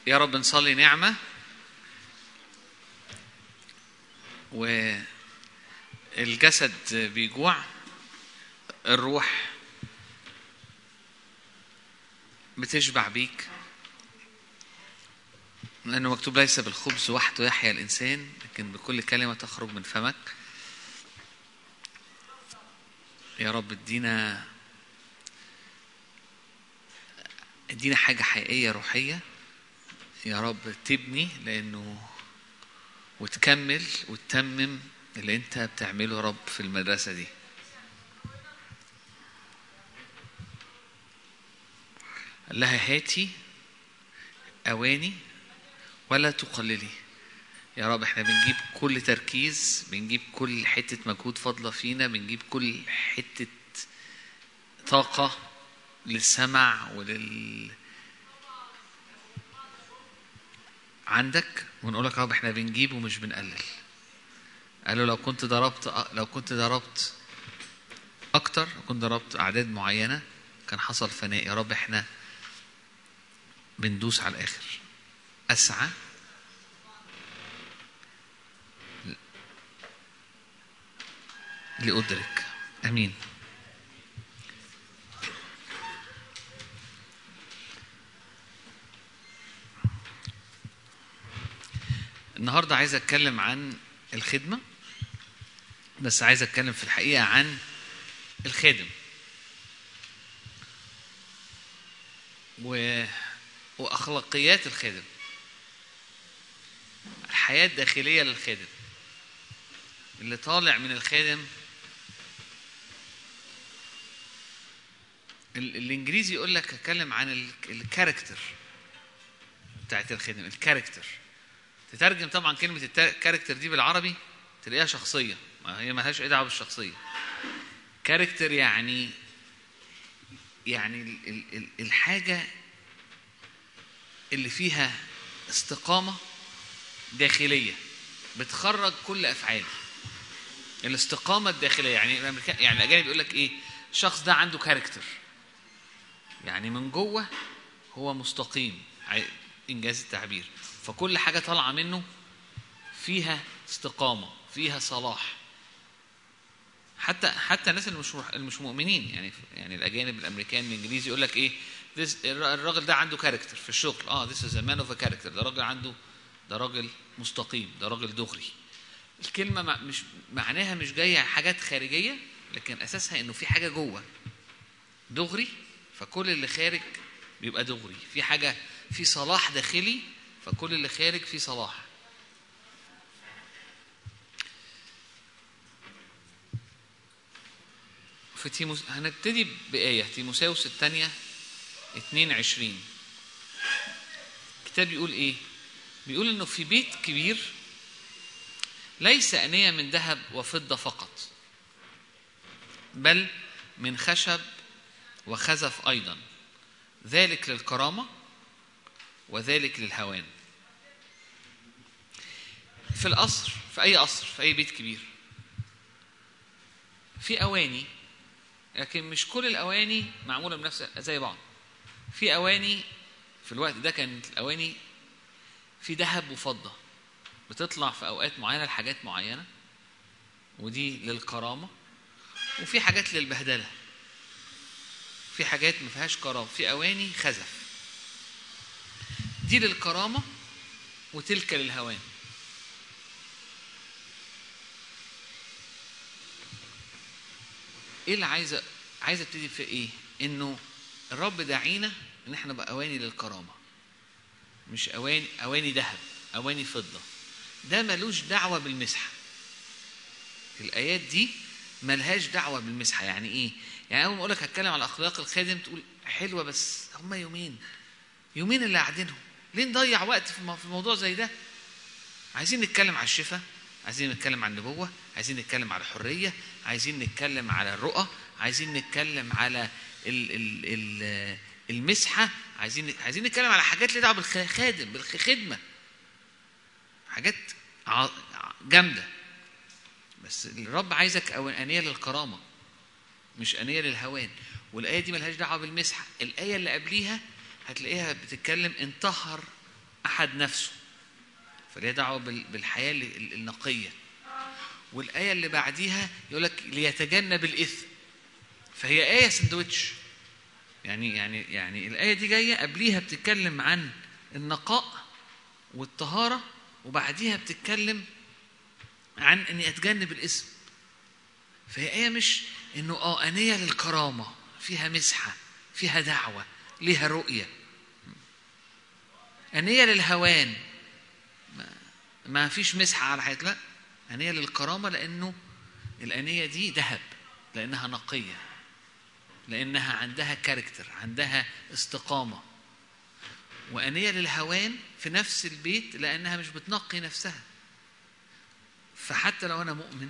يا رب نصلي نعمة والجسد بيجوع الروح بتشبع بيك لأنه مكتوب ليس بالخبز وحده يحيا الإنسان لكن بكل كلمة تخرج من فمك يا رب ادينا ادينا حاجة حقيقية روحية يا رب تبني لأنه وتكمل وتتمم اللي انت بتعمله يا رب في المدرسة دي قال لها هاتي أواني ولا تقللي يا رب احنا بنجيب كل تركيز بنجيب كل حتة مجهود فاضلة فينا بنجيب كل حتة طاقة للسمع ولل عندك ونقول لك يا رب احنا بنجيب ومش بنقلل قالوا لو كنت ضربت لو كنت ضربت اكتر لو كنت ضربت اعداد معينه كان حصل فناء يا رب احنا بندوس على الاخر اسعى لادرك امين النهارده عايز اتكلم عن الخدمه بس عايز اتكلم في الحقيقه عن الخادم و... واخلاقيات الخادم الحياه الداخليه للخادم اللي طالع من الخادم ال... الانجليزي يقول لك اتكلم عن ال... الكاركتر بتاعت الخادم الكاركتر تترجم طبعا كلمه الكاركتر دي بالعربي تلاقيها شخصيه ما هي مالهاش اي دعوه بالشخصيه كاركتر يعني يعني ال ال ال الحاجه اللي فيها استقامه داخليه بتخرج كل افعالي الاستقامه الداخليه يعني الامريكان يعني الاجانب بيقول لك ايه الشخص ده عنده كاركتر يعني من جوه هو مستقيم انجاز التعبير فكل حاجه طالعه منه فيها استقامه فيها صلاح حتى حتى الناس اللي مش اللي مش مؤمنين يعني يعني الاجانب الامريكان الانجليزي يقول لك ايه this الراجل ده عنده كاركتر في الشغل اه this is a man of a character ده راجل عنده ده راجل مستقيم ده راجل دغري الكلمه مش معناها مش جايه حاجات خارجيه لكن اساسها انه في حاجه جوه دغري فكل اللي خارج بيبقى دغري في حاجه في صلاح داخلي فكل اللي خارج فيه صلاح في تيموس هنبتدي بآية تيموساوس الثانية 22 الكتاب بيقول إيه؟ بيقول إنه في بيت كبير ليس أنية من ذهب وفضة فقط بل من خشب وخزف أيضا ذلك للكرامة وذلك للهوان في القصر في أي قصر في أي بيت كبير في أواني لكن مش كل الأواني معمولة بنفس زي بعض في أواني في الوقت ده كانت الأواني في ذهب وفضة بتطلع في أوقات معينة لحاجات معينة ودي للكرامة وفي حاجات للبهدلة في حاجات ما فيهاش كرامة في أواني خزف دي للكرامة وتلك للهوان ايه اللي عايز عايز ابتدي في ايه انه الرب داعينا ان احنا نبقى اواني للكرامه مش اواني اواني ذهب اواني فضه ده ملوش دعوه بالمسحه الايات دي ملهاش دعوه بالمسحه يعني ايه يعني اول ما اقول لك هتكلم على اخلاق الخادم تقول حلوه بس هما يومين يومين اللي قاعدينهم ليه نضيع وقت في موضوع زي ده عايزين نتكلم على الشفاء عايزين نتكلم عن النبوة عايزين نتكلم على الحرية عايزين نتكلم على الرؤى عايزين نتكلم على ال ال ال المسحة عايزين عايزين نتكلم على حاجات ليها دعوة بالخادم بالخدمة حاجات جامدة بس الرب عايزك أنية للكرامة مش أنية للهوان والآية دي ملهاش دعوة بالمسحة الآية اللي قبليها هتلاقيها بتتكلم انطهر أحد نفسه فليها دعوة بال- بالحياة ال- ال- النقية والآية اللي بعديها يقول لك ليتجنب الإثم فهي آية سندوتش يعني يعني يعني الآية دي جاية قبليها بتتكلم عن النقاء والطهارة وبعديها بتتكلم عن إني أتجنب الإثم فهي آية مش إنه آه أنية للكرامة فيها مسحة فيها دعوة ليها رؤية أنية للهوان ما, ما فيش مسحة على حياتي لا أنية للكرامة لأنه الأنية دي ذهب لأنها نقية لأنها عندها كاركتر عندها استقامة وأنية للهوان في نفس البيت لأنها مش بتنقي نفسها فحتى لو أنا مؤمن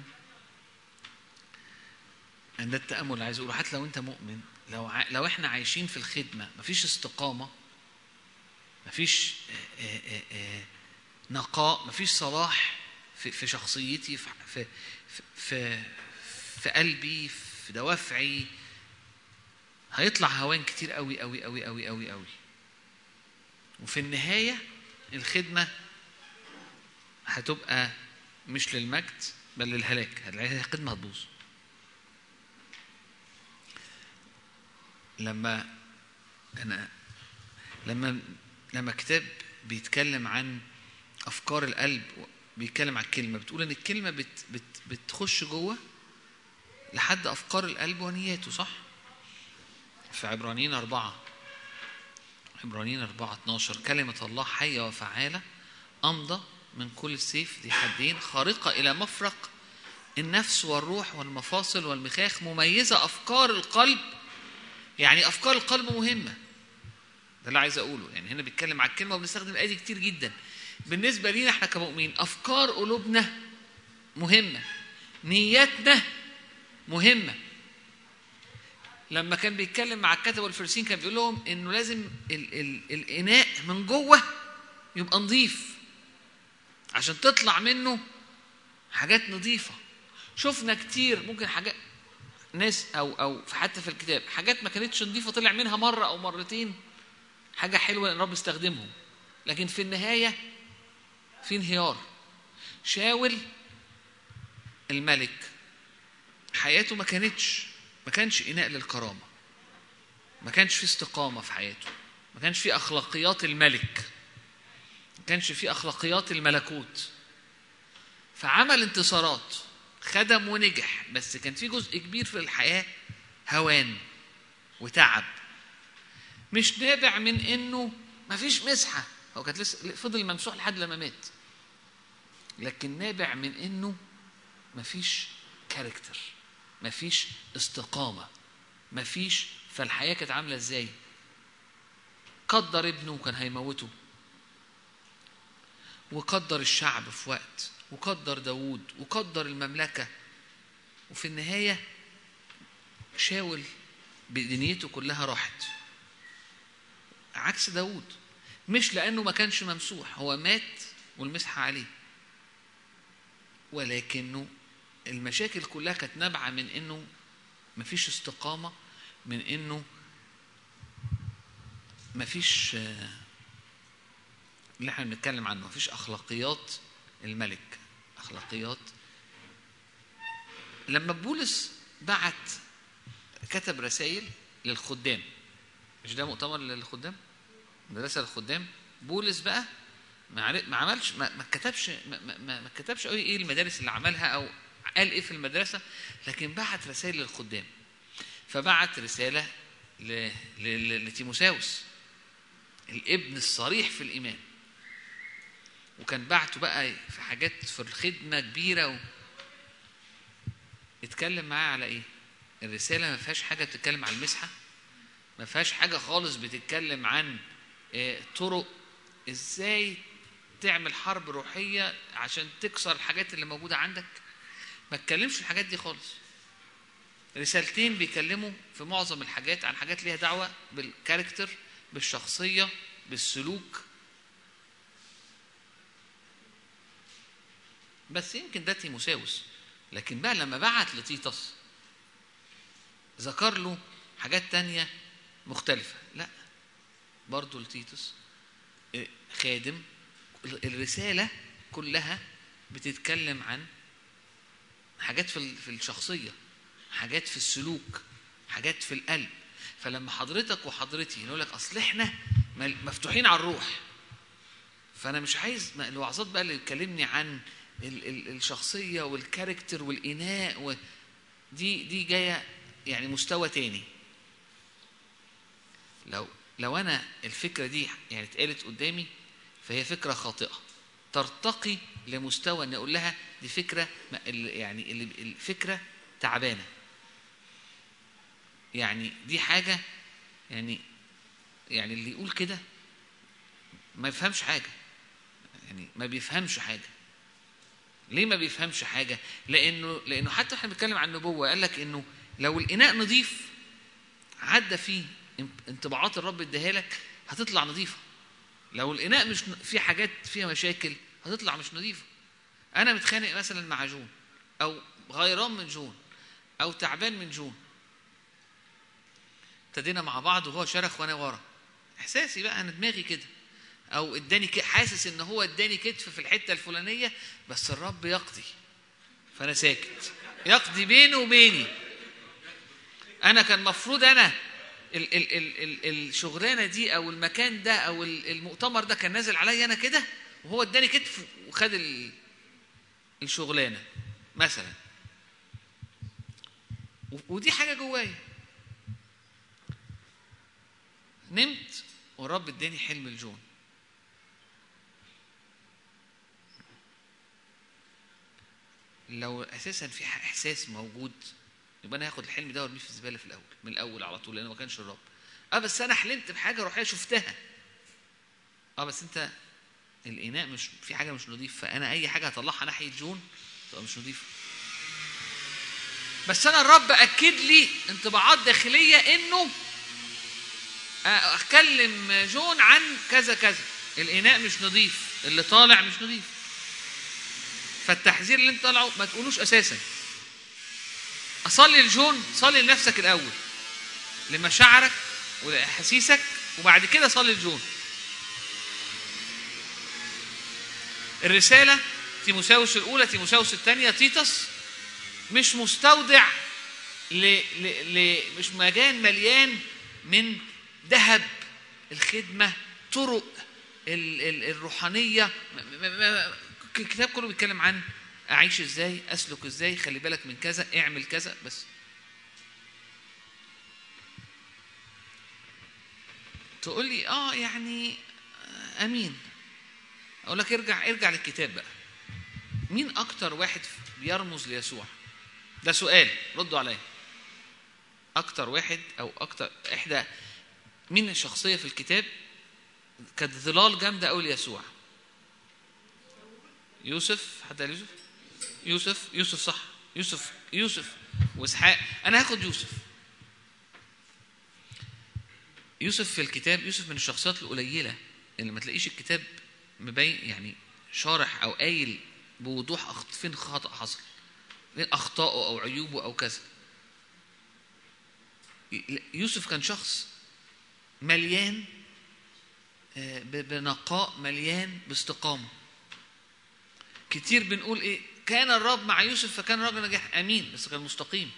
عند التأمل اللي عايز أقوله حتى لو أنت مؤمن لو ع... لو إحنا عايشين في الخدمة مفيش استقامة مفيش آه، آه، آه، نقاء مفيش صلاح في في شخصيتي في في في, في قلبي في دوافعي هيطلع هوان كتير قوي قوي قوي قوي قوي قوي وفي النهاية الخدمة هتبقى مش للمجد بل للهلاك هتلاقي الخدمة هتبوظ لما أنا لما لما كتاب بيتكلم عن أفكار القلب بيتكلم عن الكلمة بتقول إن الكلمة بت بت بتخش جوه لحد أفكار القلب ونياته صح؟ في عبرانيين أربعة عبرانيين أربعة 12 كلمة الله حية وفعالة أمضى من كل سيف ذي حدين خارقة إلى مفرق النفس والروح والمفاصل والمخاخ مميزة أفكار القلب يعني أفكار القلب مهمة ده اللي عايز أقوله يعني هنا بيتكلم على الكلمة وبنستخدم الآية دي كتير جدا بالنسبة لينا احنا كمؤمنين أفكار قلوبنا مهمة نياتنا مهمة لما كان بيتكلم مع الكتبة والفرسين كان بيقول لهم انه لازم ال ال الاناء من جوه يبقى نظيف عشان تطلع منه حاجات نظيفة شفنا كتير ممكن حاجات ناس او او حتى في الكتاب حاجات ما كانتش نظيفة طلع منها مرة او مرتين حاجة حلوة ان الرب استخدمهم لكن في النهاية في انهيار شاول الملك حياته ما كانتش ما كانش إناء للكرامة ما كانش في استقامة في حياته ما كانش في أخلاقيات الملك ما كانش في أخلاقيات الملكوت فعمل انتصارات خدم ونجح بس كان في جزء كبير في الحياة هوان وتعب مش نابع من انه ما فيش مسحة هو كانت لسه فضل ممسوح لحد لما مات لكن نابع من انه ما فيش كاركتر مفيش استقامة مفيش فالحياة كانت عاملة ازاي قدر ابنه وكان هيموته وقدر الشعب في وقت وقدر داوود وقدر المملكة وفي النهاية شاول بدنيته كلها راحت عكس داوود مش لأنه ما كانش ممسوح هو مات والمسحة عليه ولكنه المشاكل كلها كانت نابعة من انه مفيش استقامة من انه مفيش آه، اللي احنا بنتكلم عنه مفيش اخلاقيات الملك اخلاقيات لما بولس بعت كتب رسائل للخدام مش ده مؤتمر للخدام مدرسة للخدام بولس بقى ما عر- ما عملش ما ما كتبش ما, ما, ما ما كتبش قوي ايه المدارس اللي عملها او قال ايه في المدرسه لكن بعت رسائل للخدام فبعت رساله ل... ل... ل... لتيموساوس الابن الصريح في الايمان وكان بعته بقى في حاجات في الخدمه كبيره و... اتكلم معاه على ايه الرساله ما فيهاش حاجه بتتكلم عن المسحه ما فيهاش حاجه خالص بتتكلم عن آه، طرق ازاي تعمل حرب روحيه عشان تكسر الحاجات اللي موجوده عندك ما اتكلمش في الحاجات دي خالص رسالتين بيكلموا في معظم الحاجات عن حاجات ليها دعوه بالكاركتر بالشخصيه بالسلوك بس يمكن ده تيموساوس لكن بقى لما بعت لتيتس ذكر له حاجات تانية مختلفة لا برضه لتيتس إيه، خادم الرساله كلها بتتكلم عن حاجات في ال- في الشخصيه حاجات في السلوك حاجات في القلب فلما حضرتك وحضرتي نقول لك اصل احنا مل- مفتوحين على الروح فانا مش عايز ما- الوعظات بقى اللي تكلمني عن ال ال الشخصيه والكاركتر والاناء و دي دي جايه يعني مستوى تاني لو لو انا الفكره دي يعني اتقالت قدامي فهي فكره خاطئه ترتقي لمستوى ان اقول لها دي فكره ما- ال- يعني اللي- الفكره تعبانه يعني دي حاجه يعني يعني اللي يقول كده ما يفهمش حاجه يعني ما بيفهمش حاجه ليه ما بيفهمش حاجه لانه لانه حتى احنا بنتكلم عن النبوه قال لك انه لو الاناء نظيف عدى فيه انطباعات الرب اداها لك هتطلع نظيفه لو الاناء مش في حاجات فيها مشاكل هتطلع مش نظيفه انا متخانق مثلا مع جون او غيران من جون او تعبان من جون ابتدينا مع بعض وهو شرخ وانا ورا احساسي بقى انا دماغي كده او اداني ك- حاسس ان هو اداني كتف في الحته الفلانيه بس الرب يقضي فانا ساكت يقضي بيني وبيني انا كان مفروض انا ال ال ال ال الشغلانه دي او المكان ده او ال- المؤتمر ده كان نازل عليا انا كده وهو اداني كتف وخد ال- الشغلانه مثلا و- ودي حاجه جوايا نمت والرب اداني حلم الجون لو اساسا في ح- احساس موجود يبقى انا هاخد الحلم ده وارميه في الزباله في الاول من الاول على طول لانه ما كانش الرب اه بس انا حلمت بحاجه روحيه شفتها اه بس انت الاناء مش في حاجه مش نظيف فانا اي حاجه هطلعها ناحيه جون تبقى مش نظيفه بس انا الرب اكد لي انطباعات داخليه انه اكلم جون عن كذا كذا الاناء مش نظيف اللي طالع مش نظيف فالتحذير اللي انت طالعه ما تقولوش اساسا اصلي لجون صلي لنفسك الاول لمشاعرك ولاحاسيسك وبعد كده صلي لجون الرساله تيموساوس الاولى تيموساوس الثانيه تيتس مش مستودع ل... ل... ل... مش مكان مليان من ذهب الخدمه طرق ال... ال... الروحانيه م... م... م... الكتاب كله بيتكلم عن اعيش ازاي اسلك ازاي خلي بالك من كذا اعمل كذا بس تقول لي اه يعني آه، امين اقول لك ارجع ارجع للكتاب بقى مين اكتر واحد بيرمز ليسوع ده سؤال ردوا عليا اكتر واحد او اكتر احدى مين الشخصيه في الكتاب كانت ظلال جامده قوي ليسوع يوسف حد قال يوسف يوسف يوسف صح يوسف يوسف واسحاق انا هاخد يوسف يوسف في الكتاب يوسف من الشخصيات القليله اللي ما تلاقيش الكتاب مبين يعني شارح او قايل بوضوح أخط فين خطأ حصل فين اخطائه او عيوبه او كذا يوسف كان شخص مليان آه، ب- بنقاء مليان باستقامه كتير بنقول ايه كان الرب مع يوسف فكان الرب نجح امين بس كان مستقيم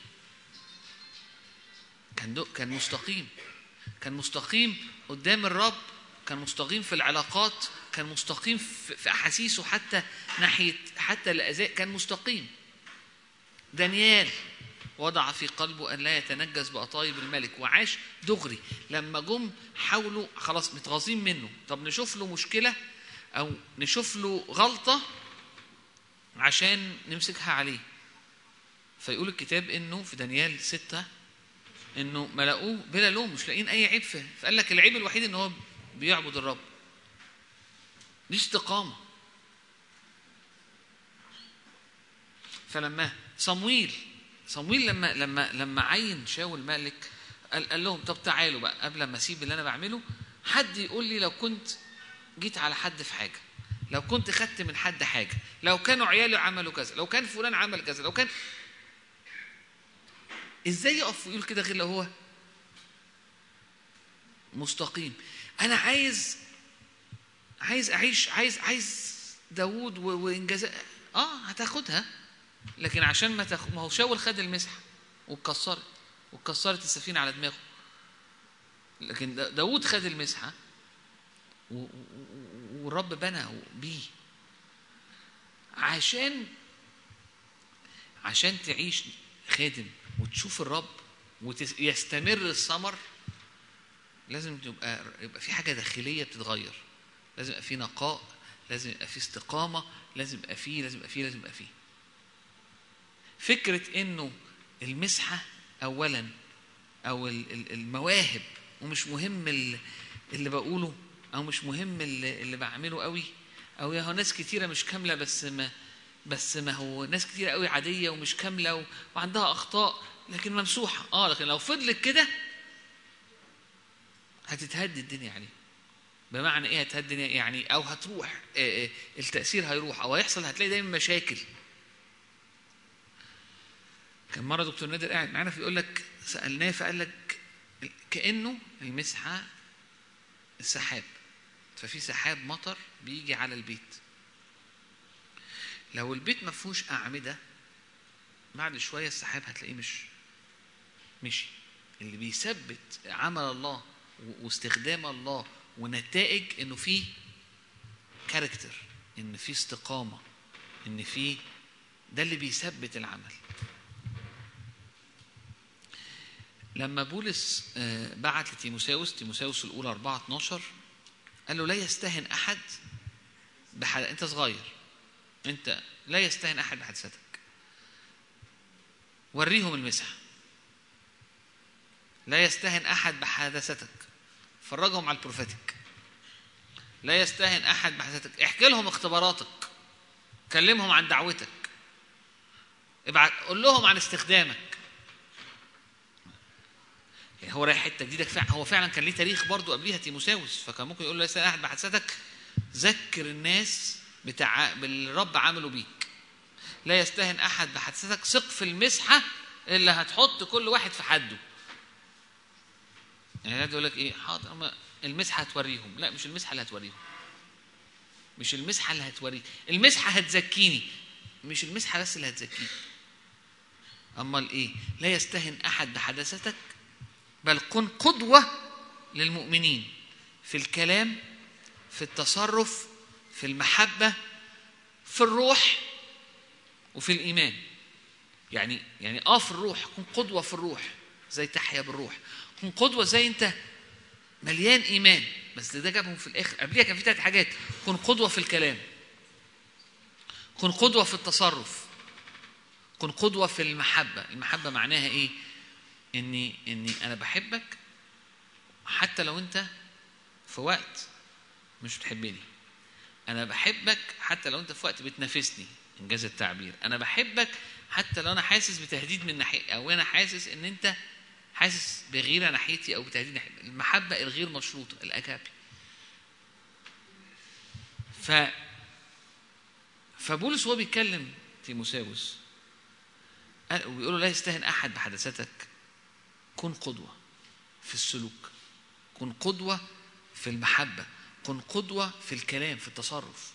كان دو كان مستقيم كان مستقيم قدام الرب كان مستقيم في العلاقات كان مستقيم في في احاسيسه حتى ناحيه حتى الاذى كان مستقيم دانيال وضع في قلبه ان لا يتنجس بقطايب الملك وعاش دغري لما جم حاولوا خلاص متغاظين منه طب نشوف له مشكله او نشوف له غلطه عشان نمسكها عليه فيقول الكتاب انه في دانيال ستة انه ملقوه بلا لوم مش لاقيين اي عيب فيه فقال لك العيب الوحيد ان هو بيعبد الرب دي استقامه فلما صمويل صمويل لما لما لما عين شاول ملك قال, قال لهم طب تعالوا بقى قبل ما اسيب اللي انا بعمله حد يقول لي لو كنت جيت على حد في حاجه لو كنت خدت من حد حاجه لو كانوا عيالي عملوا كذا لو كان فلان عمل كذا لو كان ازاي يقف ويقول كده غير لو هو مستقيم انا عايز عايز اعيش عايز عايز داوود و- وانجازات اه هتاخدها لكن عشان ما تاخد ما هو شاول خد المسحه واتكسرت واتكسرت السفينه على دماغه لكن دا- داوود خد المسحه و- و- و- والرب بنى بيه عشان عشان تعيش خادم وتشوف الرب ويستمر الثمر لازم تبقى يبقى في حاجه داخليه بتتغير لازم يبقى في نقاء لازم يبقى في استقامه لازم يبقى في لازم يبقى في لازم يبقى في فكره انه المسحه اولا او ال- ال- المواهب ومش مهم ال- اللي بقوله او مش مهم اللي, اللي بعمله قوي او يا هو ناس كتيره مش كامله بس ما بس ما هو ناس كتيره قوي عاديه ومش كامله و- وعندها اخطاء لكن ممسوحه اه لكن لو فضلت كده هتتهد الدنيا عليه بمعنى ايه هتهد الدنيا يعني او هتروح آه، آه، التاثير هيروح او هيحصل هتلاقي دايما مشاكل كان مره دكتور نادر قاعد معانا فيقول لك سالناه فقال لك كانه المسحه السحاب ففي سحاب مطر بيجي على البيت لو البيت ما فيهوش اعمده بعد شويه السحاب هتلاقيه مش مشي اللي بيثبت عمل الله و- واستخدام الله ونتائج انه في كاركتر ان في استقامه ان في ده اللي بيثبت العمل لما بولس آه، بعت لتيموساوس تيموساوس الاولى 4 12 قال له لا يستهن احد بحد انت صغير انت لا يستهن احد بحادثتك وريهم المسحه لا يستهن احد بحادثتك فرجهم على البروفيتك لا يستهن احد بحادثتك احكي لهم اختباراتك كلمهم عن دعوتك ابعت قول لهم عن استخدامك يعني هو رايح حته جديده فع- هو فعلا كان ليه تاريخ برضه قبليها تيموساوس فكان ممكن يقول له لا يستهن احد بحادثتك ذكر الناس بتاع بالرب عمله بيك لا يستهن احد بحادثتك ثق في المسحه اللي هتحط كل واحد في حده يعني ده يقول لك ايه حاضر ما المسحه هتوريهم لا مش المسحه اللي هتوريهم مش المسحه اللي هتوريك المسحه هتزكيني مش المسحه بس اللي هتزكيني امال ايه لا يستهن احد بحدثتك بل كن قدوه للمؤمنين في الكلام في التصرف في المحبه في الروح وفي الايمان يعني يعني اه في الروح كن قدوه في الروح زي تحيا بالروح كن قدوه زي انت مليان ايمان بس ده جابهم في الاخر قبليها كان في ثلاث حاجات كن قدوه في الكلام كن قدوه في التصرف كن قدوه في المحبه المحبه معناها ايه اني اني انا بحبك حتى لو انت في وقت مش بتحبني انا بحبك حتى لو انت في وقت بتنافسني انجاز التعبير انا بحبك حتى لو انا حاسس بتهديد من ناحيه او انا حاسس ان انت حاسس بغيره ناحيتي او بتهديد ناحيتي المحبه الغير مشروطه الاجابي ف فبولس وهو بيتكلم تيموساوس قال- وبيقول له لا يستهن احد بحدثتك كن قدوه في السلوك كن قدوه في المحبه كن قدوه في الكلام في التصرف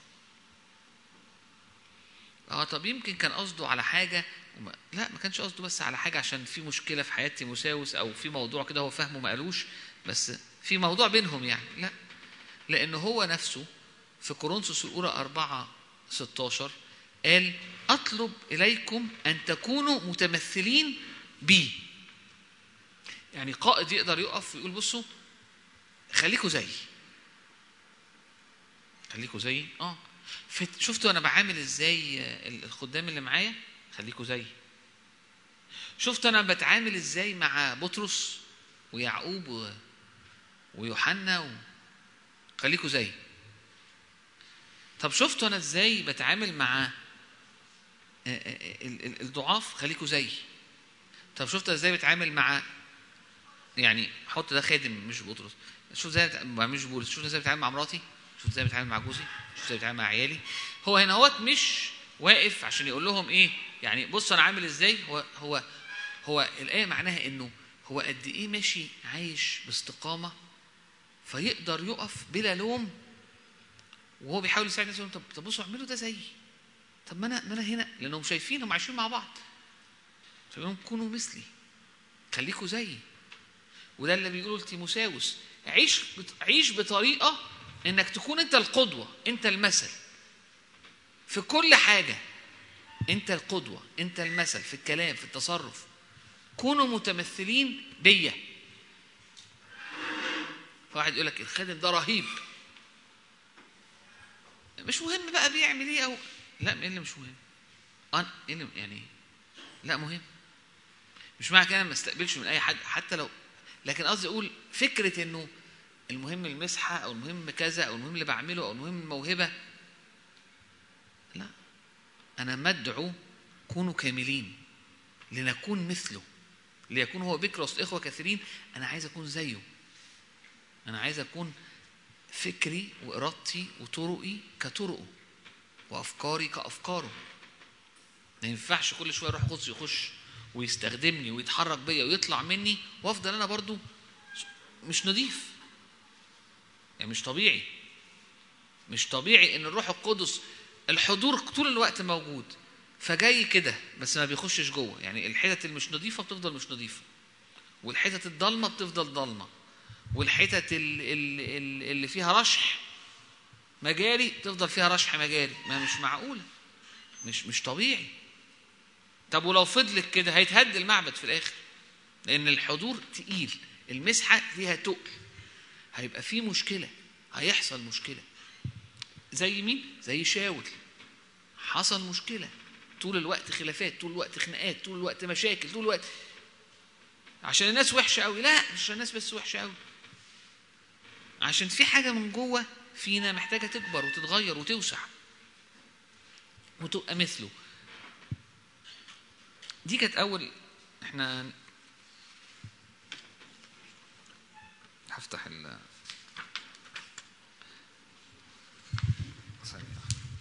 اه طب يمكن كان قصده على حاجه وما لا ما كانش قصده بس على حاجه عشان في مشكله في حياه تيموساوس او في موضوع كده هو فاهمه ما قالوش بس في موضوع بينهم يعني لا لأنه هو نفسه في كورنثوس الأولى 4 16 قال أطلب إليكم أن تكونوا متمثلين بي يعني قائد يقدر يقف ويقول بصوا خليكوا زيي خليكوا زيي اه فت- شفتوا انا بعامل ازاي آه، الخدام اللي معايا خليكوا زيي شفتوا انا بتعامل ازاي مع بطرس ويعقوب و... ويوحنا و... خليكوا زيي طب شفتوا انا ازاي بتعامل مع آه، آه، ال- ال- الضعاف خليكوا زيي طب شفت ازاي بتعامل مع يعني حط ده خادم مش بطرس شوف ازاي بتع- مع- مش بولس شوف ازاي بتعامل مع مراتي شوف ازاي بتعامل مع جوزي شوف ازاي بتعامل مع عيالي هو هنا هوت مش واقف عشان يقول لهم ايه يعني بص انا عامل ازاي هو هو هو الايه معناها انه هو قد ايه ماشي عايش باستقامه فيقدر يقف بلا لوم وهو بيحاول يساعد الناس يقول طب طب بصوا اعملوا ده زيي طب ما انا ما انا هنا لانهم شايفينهم عايشين مع بعض فيقول لهم كونوا مثلي خليكوا زيي وده اللي بيقوله لتيموساوس عيش بت- عيش بطريقه انك تكون انت القدوه انت المثل في كل حاجه انت القدوه انت المثل في الكلام في التصرف كونوا متمثلين بيا فواحد يقول لك الخادم ده رهيب مش مهم بقى بيعمل ايه او لا ايه اللي مش مهم انا ايه اللي يعني لا مهم مش معنى كده ما استقبلش من اي حد حتى لو لكن قصدي اقول فكره انه المهم المسحه او المهم كذا او المهم اللي بعمله او المهم الموهبه لا انا مدعو كونوا كاملين لنكون مثله ليكون هو بكر وسط اخوه كثيرين انا عايز اكون زيه انا عايز اكون فكري وارادتي وطرقي كطرقه وافكاري كافكاره ما ينفعش كل شويه روح قدس يخش ويستخدمني ويتحرك بيا ويطلع مني وافضل انا برضو مش نظيف يعني مش طبيعي مش طبيعي ان الروح القدس الحضور طول الوقت موجود فجاي كده بس ما بيخشش جوه يعني الحتت اللي مش نظيفه بتفضل مش نظيفه والحتت الضلمه بتفضل ضلمه والحتت ال- ال- ال- اللي فيها رشح مجاري تفضل فيها رشح مجاري ما مش معقوله مش مش طبيعي طب ولو فضلت كده هيتهد المعبد في الاخر لان الحضور تقيل المسحه فيها تقل هيبقى في مشكله هيحصل مشكله زي مين زي شاول حصل مشكله طول الوقت خلافات طول الوقت خناقات طول الوقت مشاكل طول الوقت عشان الناس وحشه قوي لا مش عشان الناس بس وحشه قوي عشان في حاجه من جوه فينا محتاجه تكبر وتتغير وتوسع وتبقى مثله دي كانت اول احنا هفتح ال ثانية.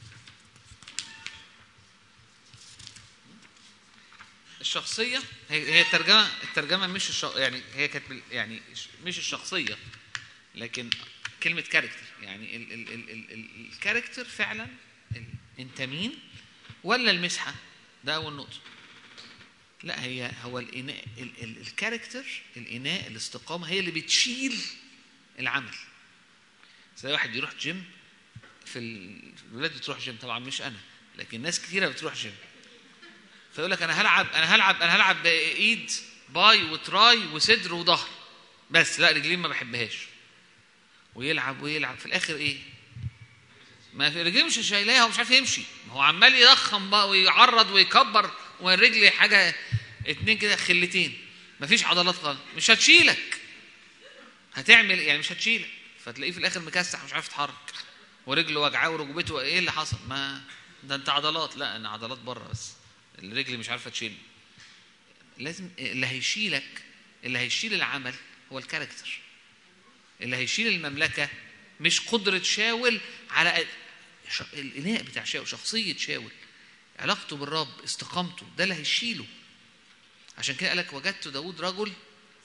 الشخصية هي هي الترجمة الترجمة مش الش... يعني هي كانت بال- يعني مش الشخصية لكن كلمة كاركتر يعني ال... ال... ال... ال... ال... الكاركتر فعلا ال... انت مين ولا المسحة ده أول نقطة لا هي هو الإناء ال... ال... الكاركتر الإناء الاستقامة هي اللي بتشيل العمل زي واحد بيروح جيم في ال- الولاد بتروح جيم طبعا مش انا لكن ناس كتيره بتروح جيم فيقول لك انا هلعب انا هلعب انا هلعب بايد باي وتراي وصدر وظهر بس لا رجلين ما بحبهاش ويلعب ويلعب في الاخر ايه ما في رجلين مش شايلاها ومش عارف يمشي ما هو عمال يضخم بقى ويعرض ويكبر والرجل حاجه اتنين كده خلتين مفيش عضلات خالص مش هتشيلك هتعمل يعني مش هتشيلك فتلاقيه في الاخر مكسح مش عارف يتحرك ورجله وجعاه وركبته ايه اللي حصل ما ده انت عضلات لا انا عضلات بره بس الرجل مش عارفه تشيل لازم اللي هيشيلك اللي هيشيل العمل هو الكاركتر اللي هيشيل المملكه مش قدره شاول على ش... الاناء بتاع شاول شخصيه شاول علاقته بالرب استقامته ده اللي هيشيله عشان كده قالك وجدت داود رجل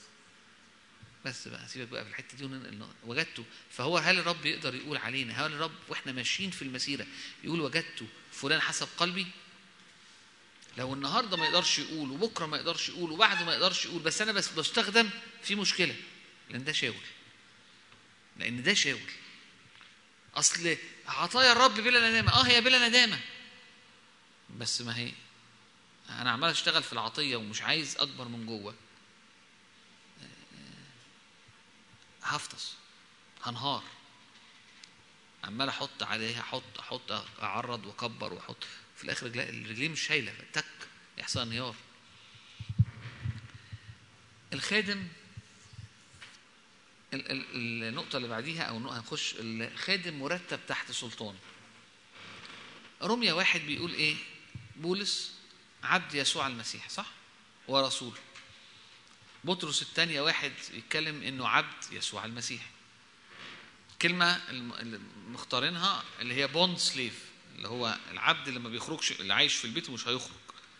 بس بقى سيبك بقى في الحته دي وننقل وجدته فهو هل الرب يقدر يقول علينا هل الرب واحنا ماشيين في المسيره يقول وجدته فلان حسب قلبي لو النهارده ما يقدرش يقول وبكره ما يقدرش يقول وبعده ما يقدرش يقول بس انا بس بستخدم في مشكله لان ده شاول لان ده شاول اصل عطايا الرب بلا ندامه اه هي بلا ندامه بس ما هي انا عمال اشتغل في العطيه ومش عايز اكبر من جوه هفطس هنهار عمال احط عليها احط احط اعرض واكبر واحط في الاخر رجلي الرجلين مش شايله تك يحصل انهيار الخادم ال- ال- النقطة اللي بعديها أو النقطة هنخش الخادم مرتب تحت سلطان رمية واحد بيقول إيه بولس عبد يسوع المسيح صح ورسوله بطرس الثانية واحد يتكلم إنه عبد يسوع المسيح كلمة الم- اللي مختارينها اللي هي بوند سليف اللي هو العبد اللي ما بيخرجش اللي عايش في البيت ومش هيخرج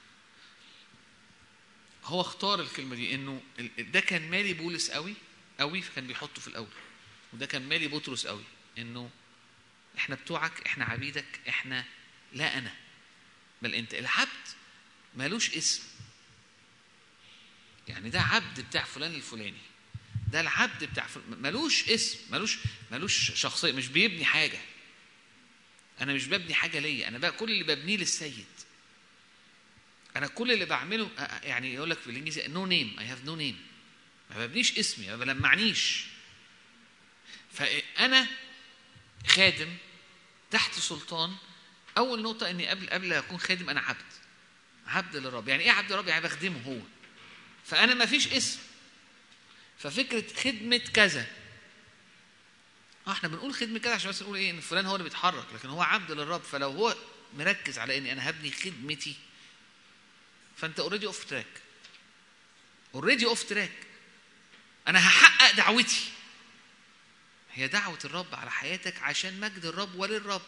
هو اختار الكلمة دي إنه ال- ده كان مالي بولس قوي قوي فكان بيحطه في الأول وده كان مالي بطرس قوي إنه احنا بتوعك احنا عبيدك احنا لا انا بل انت العبد مالوش اسم يعني ده عبد بتاع فلان الفلاني ده العبد بتاع فلان مالوش اسم مالوش مالوش شخصيه مش بيبني حاجه انا مش ببني حاجه ليا انا بقى كل اللي ببنيه للسيد انا كل اللي بعمله يعني يقول لك بالانجليزي نو نيم اي هاف نو نيم ما ببنيش اسمي ما بلمعنيش فانا خادم تحت سلطان اول نقطه اني قبل قبل اكون خادم انا عبد عبد للرب يعني ايه عبد للرب يعني بخدمه هو فانا ما فيش اسم ففكره خدمه كذا اه احنا بنقول خدمه كذا عشان بس نقول ايه ان فلان هو اللي بيتحرك لكن هو عبد للرب فلو هو مركز على اني انا هبني خدمتي فانت اوريدي اوف تراك اوريدي اوف تراك انا هحقق دعوتي هي دعوة الرب على حياتك عشان مجد الرب وللرب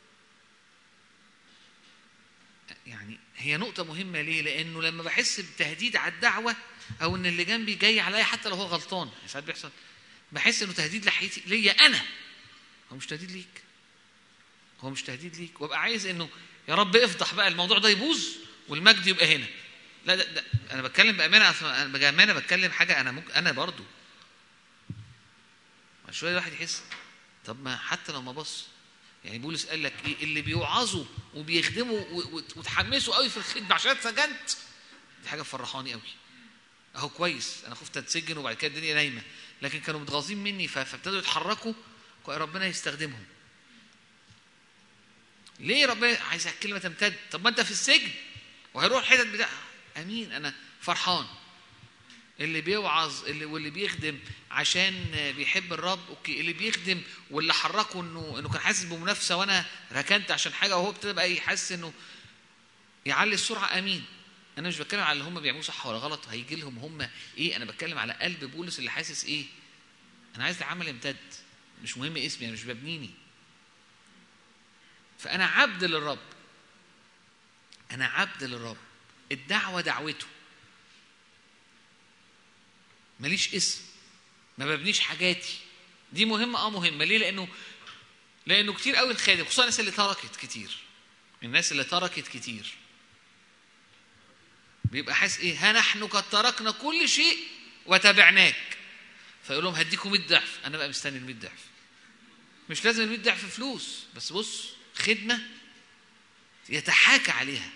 يعني هي نقطة مهمة ليه؟ لأنه لما بحس بتهديد على الدعوة أو إن اللي جنبي جاي عليا حتى لو هو غلطان ساعات بيحصل بحس إنه تهديد لحيتي ليا أنا هو مش تهديد ليك هو مش تهديد ليك وابقى عايز إنه يا رب افضح بقى الموضوع ده يبوظ والمجد يبقى هنا لا ده, ده انا بتكلم بامانه انا بامانه بتكلم حاجه انا ممكن انا برضو شويه الواحد يحس طب ما حتى لو ما بص يعني بولس قال لك ايه اللي بيوعظوا وبيخدموا وتحمسوا قوي في الخدمه عشان اتسجنت دي حاجه فرحاني قوي اهو كويس انا خفت اتسجن وبعد كده الدنيا نايمه لكن كانوا متغاظين مني فابتدوا يتحركوا ربنا يستخدمهم ليه ربنا عايز الكلمه تمتد طب ما انت في السجن وهيروح الحتت بتاع امين انا فرحان اللي بيوعظ اللي واللي بيخدم عشان بيحب الرب اوكي اللي بيخدم واللي حركه انه انه كان حاسس بمنافسه وانا ركنت عشان حاجه وهو ابتدى بقى يحس انه يعلي السرعه امين انا مش بتكلم على اللي هم بيعملوه صح ولا غلط هيجي لهم هم ايه انا بتكلم على قلب بولس اللي حاسس ايه انا عايز العمل يمتد مش مهم اسمي انا مش ببنيني فانا عبد للرب انا عبد للرب الدعوه دعوته ماليش اسم ما ببنيش حاجاتي دي مهمة اه مهمة ليه لأنه لأنه كتير قوي الخادم خصوصا الناس اللي تركت كتير الناس اللي تركت كتير بيبقى حاسس ايه ها نحن قد تركنا كل شيء وتابعناك فيقول لهم هديكم 100 ضعف انا بقى مستني ال 100 ضعف مش لازم ال 100 ضعف فلوس بس بص خدمه يتحاكى عليها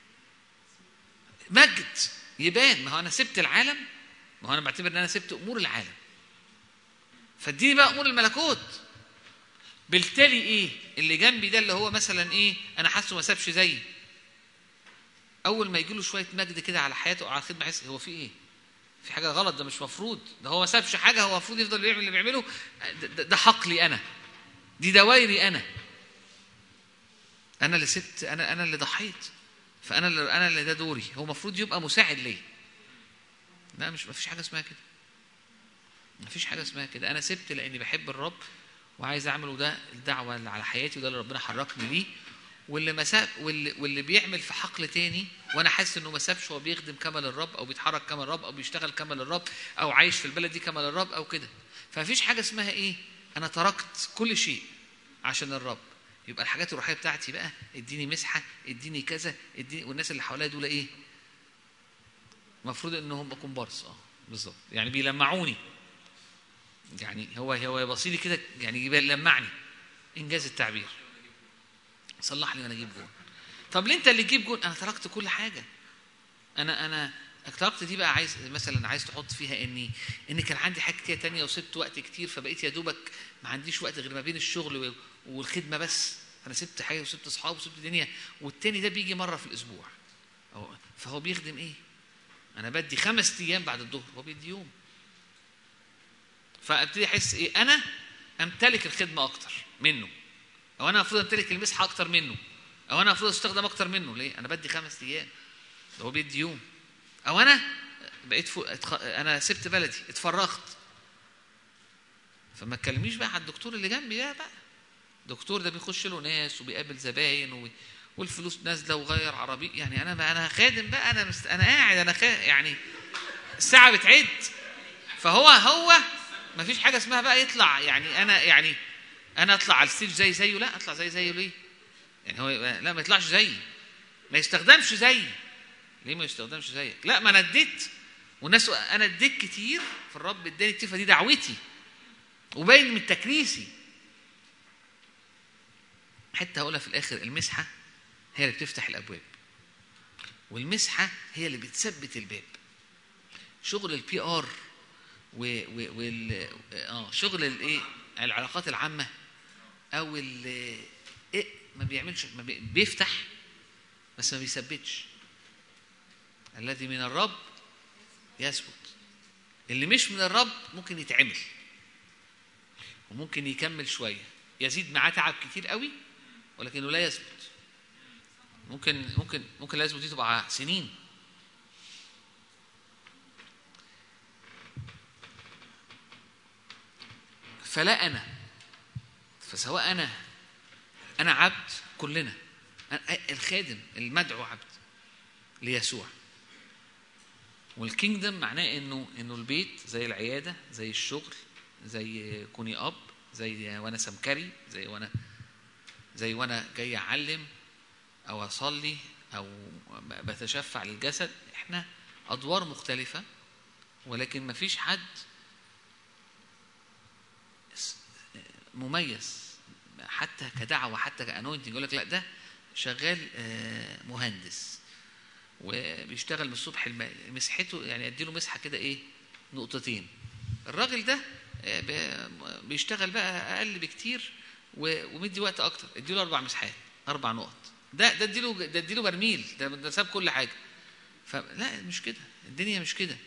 مجد يبان ما هو انا سبت العالم ما هو انا بعتبر ان انا سبت امور العالم فاديني بقى امور الملكوت بالتالي ايه اللي جنبي ده اللي هو مثلا ايه انا حاسه ما سابش زيي اول ما يجي له شويه مجد كده على حياته او على الخدمه يحس هو في ايه في حاجه غلط ده مش مفروض ده هو ما سابش حاجه هو المفروض يفضل يعمل اللي بيعمله ده, ده, ده حقلي انا دي دوايري انا انا اللي سبت انا انا اللي ضحيت فانا اللي انا اللي ده دوري هو المفروض يبقى مساعد ليا لا مش ما فيش حاجه اسمها كده ما فيش حاجه اسمها كده انا سبت لاني بحب الرب وعايز اعمل وده الدعوه اللي على حياتي وده اللي ربنا حركني ليه واللي ما ساب واللي, واللي بيعمل في حقل تاني وانا حاسس انه ما سابش هو بيخدم كما للرب او بيتحرك كما للرب او بيشتغل كما للرب او عايش في البلد دي كما للرب او كده فمفيش حاجه اسمها ايه انا تركت كل شيء عشان الرب يبقى الحاجات الروحيه بتاعتي بقى اديني مسحه اديني كذا اديني والناس اللي حواليا دول ايه المفروض انهم كومبارس اه بالظبط يعني بيلمعوني يعني هو هو يبصيلي كده يعني يلمعني انجاز التعبير صلح لي وانا اجيب جون طب ليه انت اللي تجيب جون انا تركت كل حاجه انا انا تركت دي بقى عايز مثلا عايز تحط فيها اني ان كان عندي حاجات كتير تانية وسبت وقت كتير فبقيت يا دوبك ما عنديش وقت غير ما بين الشغل والخدمه بس انا سبت حاجه وسبت اصحاب وسبت الدنيا والتاني ده بيجي مره في الاسبوع فهو بيخدم ايه انا بدي خمس ايام بعد الظهر هو بيدي يوم فابتدي احس ايه انا امتلك الخدمه اكتر منه او انا المفروض امتلك المسحه اكتر منه او انا المفروض استخدم اكتر منه ليه انا بدي خمس ايام ده هو بيدي يوم او انا بقيت فوق اتخ... انا سبت بلدي اتفرغت فما تكلمنيش بقى على الدكتور اللي جنبي ده بقى الدكتور ده بيخش له ناس وبيقابل زباين و... والفلوس نازله وغير عربي يعني انا بقى انا خادم بقى انا مست... انا قاعد انا خا... يعني الساعه بتعد فهو هو ما فيش حاجه اسمها بقى يطلع يعني انا يعني انا اطلع على الستيج زي زيه لا اطلع زي زيه ليه يعني هو لا ما يطلعش زيي ما يستخدمش زيي ليه ما يستخدمش زيك لا ما انا اديت والناس انا اديت كتير فالرب اداني كتير فدي دعوتي وباين من تكريسي حتى هقولها في الاخر المسحه هي اللي بتفتح الابواب والمسحه هي اللي بتثبت الباب شغل البي ار وال اه شغل الايه العلاقات العامه او ال إيه ما بيعملش ما بي... بيفتح بس ما بيثبتش الذي من الرب يثبت اللي مش من الرب ممكن يتعمل وممكن يكمل شويه يزيد معاه تعب كتير قوي ولكنه لا يثبت ممكن ممكن ممكن لا يثبت دي تبقى سنين فلا انا فسواء انا انا عبد كلنا الخادم المدعو عبد ليسوع والكينجدم معناه انه انه البيت زي العياده زي الشغل زي كوني اب زي وانا سمكري زي وانا زي وانا جاي اعلم او اصلي او بتشفع للجسد احنا ادوار مختلفه ولكن ما فيش حد مميز حتى كدعوه حتى كانوينتنج يقول لك لا ده شغال مهندس وبيشتغل من الصبح مسحته يعني اديله مسحه كده ايه نقطتين الراجل ده بيشتغل بقى اقل بكتير ومدي وقت اكتر اديله اربع مسحات اربع نقط ده ده اديله ده اديله برميل ده, ده ساب كل حاجه فلا مش كده الدنيا مش كده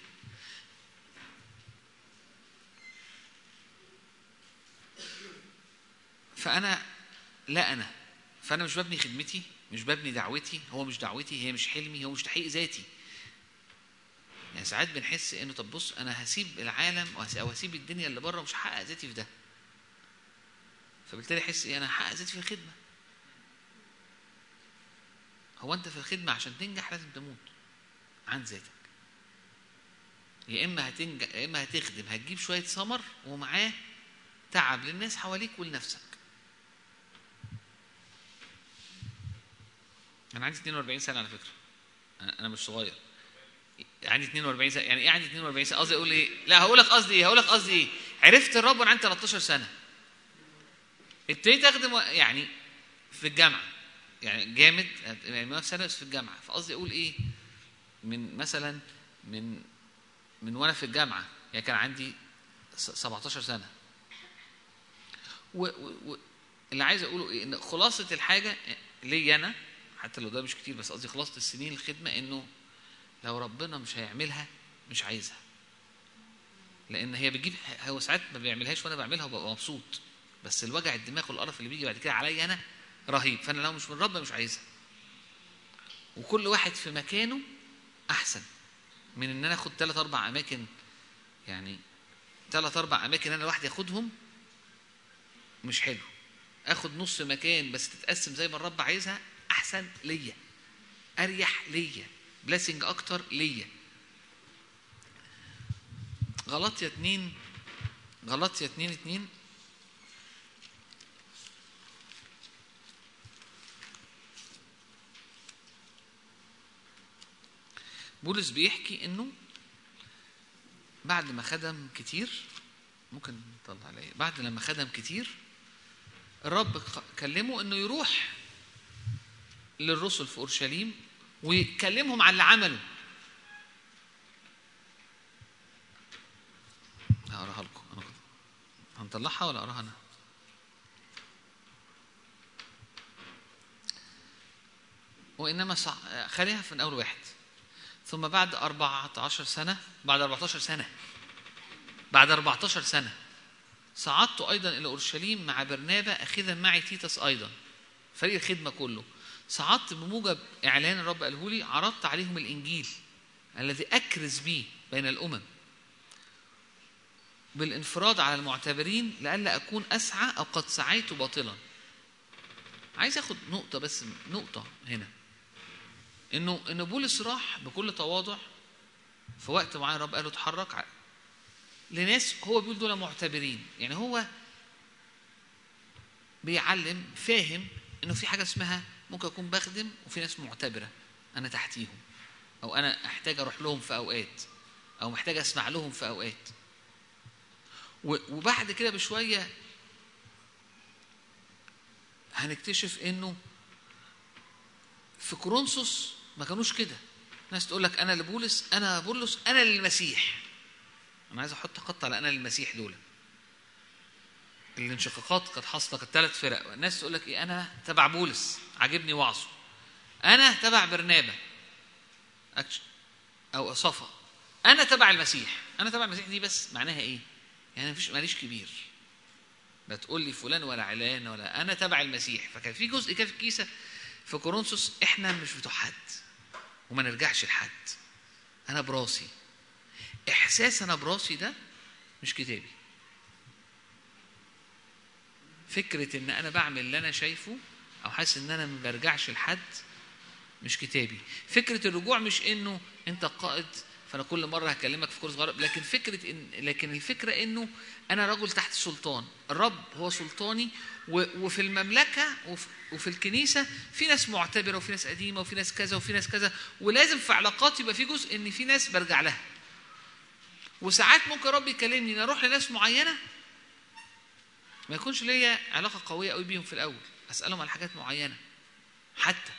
فانا لا انا فانا مش ببني خدمتي مش ببني دعوتي هو مش دعوتي هي مش حلمي هو مش تحقيق ذاتي يعني ساعات بنحس انه طب بص انا هسيب العالم او هسيب الدنيا اللي بره مش هحقق ذاتي في ده فبالتالي احس ايه انا هحقق ذاتي في الخدمه هو انت في الخدمه عشان تنجح لازم تموت عن ذاتك يا اما هتنجح يا اما هتخدم هتجيب شويه ثمر ومعاه تعب للناس حواليك ولنفسك انا عندي 42 سنه على فكره انا مش صغير عندي 42 سنه يعني ايه عندي 42 سنه قصدي اقول ايه لا هقول لك قصدي ايه هقول لك قصدي ايه عرفت الرب وانا عندي 13 سنه ابتديت اخدم يعني في الجامعه يعني جامد يعني في سنه بس في الجامعه فقصدي اقول ايه من مثلا من من وانا في الجامعه يعني كان عندي 17 سنه و, و, و اللي عايز اقوله ايه ان خلاصه الحاجه ليا انا حتى لو ده مش كتير بس قصدي خلاصه السنين الخدمه انه لو ربنا مش هيعملها مش عايزها لان هي بتجيب هو ساعات ما بيعملهاش وانا بعملها وببقى مبسوط بس الوجع الدماغ والقرف اللي بيجي بعد كده عليا انا رهيب فانا لو مش من رب مش عايزها وكل واحد في مكانه احسن من ان انا اخد ثلاث اربع اماكن يعني ثلاث اربع اماكن انا لوحدي اخدهم مش حلو اخد نص مكان بس تتقسم زي ما الرب عايزها احسن ليا اريح ليا بلاسنج اكتر ليا غلطية اتنين غلطية اتنين اتنين بولس بيحكي انه بعد ما خدم كتير ممكن نطلع عليه بعد لما خدم كتير الرب كلمه انه يروح للرسل في اورشليم ويكلمهم عن اللي عمله هقراها لكم انا كنت هنطلعها ولا اقراها انا وانما صع... خليها في اول واحد ثم بعد 14 سنه بعد 14 سنه بعد 14 سنه صعدت ايضا الى اورشليم مع برنابا اخذا معي تيتس ايضا فريق الخدمه كله صعدت بموجب اعلان الرب قاله لي عرضت عليهم الانجيل الذي اكرز به بين الامم بالانفراد على المعتبرين لئلا اكون اسعى او قد سعيت باطلا عايز اخد نقطه بس نقطه هنا انه ان بولس راح بكل تواضع في وقت معين الرب قال له اتحرك لناس هو بيقول دول معتبرين يعني هو بيعلم فاهم انه في حاجه اسمها ممكن اكون بخدم وفي ناس معتبره انا تحتيهم او انا احتاج اروح لهم في اوقات او محتاج اسمع لهم في اوقات و- وبعد كده بشويه هنكتشف انه في كورنثوس ما كانوش كده ناس تقول لك انا لبولس انا بولس انا للمسيح انا عايز احط خط على انا للمسيح دول الانشقاقات كانت حاصله كانت ثلاث فرق الناس تقول لك ايه انا تبع بولس عاجبني وعظه انا تبع برنابا أكش- او صفا انا تبع المسيح انا تبع المسيح دي بس معناها ايه يعني مفيش ماليش كبير لا تقول لي فلان ولا علان ولا انا تبع المسيح فكان في جزء كده في الكيسه في كورنثوس احنا مش بتوع حد وما نرجعش لحد انا براسي احساس انا براسي ده مش كتابي فكره ان انا بعمل اللي انا شايفه او حاسس ان انا ما برجعش لحد مش كتابي فكره الرجوع مش انه انت قائد فانا كل مره هكلمك في كورس غرب لكن فكره إن لكن الفكره انه انا رجل تحت سلطان الرب هو سلطاني و- وفي المملكه وفي, وفي الكنيسه في ناس معتبره وفي ناس قديمه وفي ناس كذا وفي ناس كذا ولازم في علاقاتي يبقى في جزء ان في ناس برجع لها وساعات ممكن ربي يكلمني ان اروح لناس معينه ما يكونش ليا علاقه قويه قوي بيهم في الاول اسالهم على حاجات معينه حتى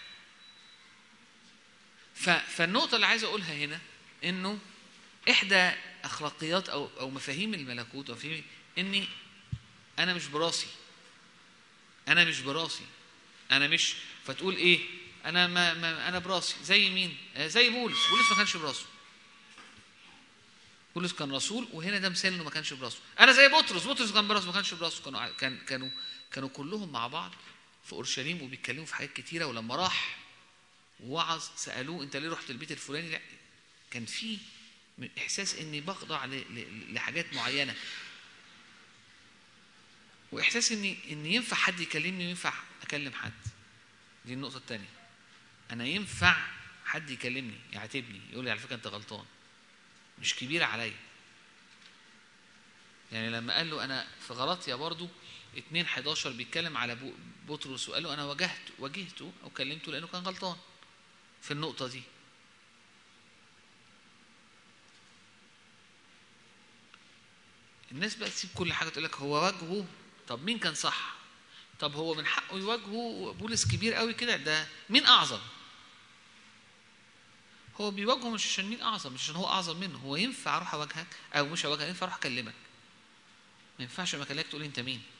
ف- فالنقطه اللي عايز اقولها هنا انه احدى اخلاقيات او او مفاهيم الملكوت او مفاهيم اني انا مش براسي انا مش براسي انا مش فتقول ايه انا ما, ما انا براسي زي مين آه، زي بولس بولس ما كانش براسه بولس كان رسول وهنا ده مثال انه ما كانش براسه انا زي بطرس بطرس كان براسه ما كانش براسه كانوا ع- كان كانوا كانوا كلهم مع بعض في اورشليم وبيتكلموا في حاجات كتيره ولما راح ووعظ سالوه انت ليه رحت البيت الفلاني لا كان في من احساس اني بخضع ل- ل- لحاجات معينه واحساس اني ان ينفع حد يكلمني وينفع اكلم حد دي النقطه الثانيه انا ينفع حد يكلمني يعاتبني يقول لي على فكره انت غلطان مش كبيره عليا يعني لما قال له انا في غلطيا برضو 2 11 بيتكلم على بو- بطرس وقال له انا واجهت واجهته او كلمته لانه كان غلطان في النقطه دي الناس بقى تسيب كل حاجه تقول لك هو واجهه طب مين كان صح طب هو من حقه يواجهه بولس كبير قوي كده ده مين اعظم هو بيواجهه مش عشان مين اعظم مش عشان هو اعظم منه هو ينفع اروح اواجهك او مش اواجهك ينفع اروح اكلمك ما ينفعش لما اكلمك تقول لي انت مين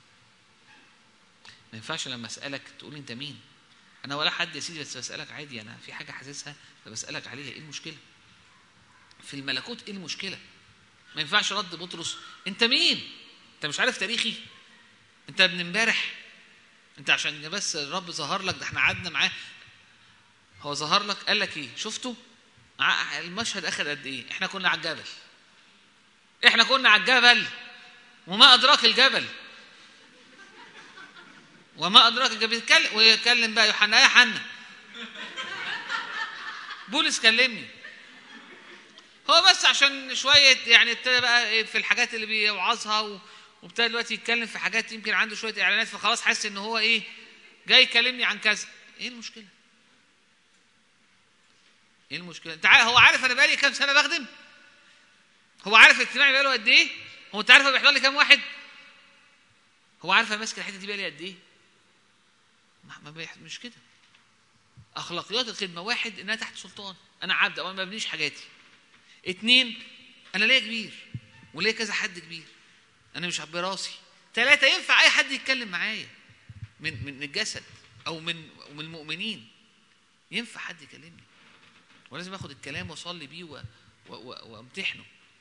ما ينفعش لما اسالك تقول لي انت مين انا ولا حد يا سيدي بس بسالك عادي انا في حاجه حاسسها فبسالك عليها ايه المشكله في الملكوت ايه المشكله ما ينفعش رد بطرس انت مين انت مش عارف تاريخي انت ابن امبارح انت عشان بس الرب ظهر لك ده احنا قعدنا معاه هو ظهر لك قال لك ايه شفته ع- المشهد اخر قد ايه احنا كنا على الجبل احنا كنا على الجبل وما ادراك الجبل وما ادراك الجبل يتكلم ويتكلم بقى يوحنا يا حنا بولس كلمني هو بس عشان شويه يعني ابتدى بقى إيه في الحاجات اللي بيوعظها و- وابتدى دلوقتي يتكلم في حاجات يمكن عنده شويه اعلانات فخلاص حاسس ان هو ايه جاي يكلمني عن كذا ايه المشكله ايه المشكله انت عارف هو عارف انا بقالي كام سنه بخدم هو عارف الاجتماع بقاله قد ايه هو انت عارف هو بيحضر لي كام واحد هو عارف انا ماسك الحته دي بقالي قد ايه ما ما بيح... مش كده اخلاقيات الخدمه واحد انها تحت سلطان انا عبد او انا ما ببنيش حاجاتي اتنين انا ليا كبير وليا كذا حد كبير انا مش براسي ثلاثة ينفع اي حد يتكلم معايا من من الجسد او من من المؤمنين ينفع حد يكلمني ولازم اخد الكلام واصلي بيه و- و- و- وامتحنه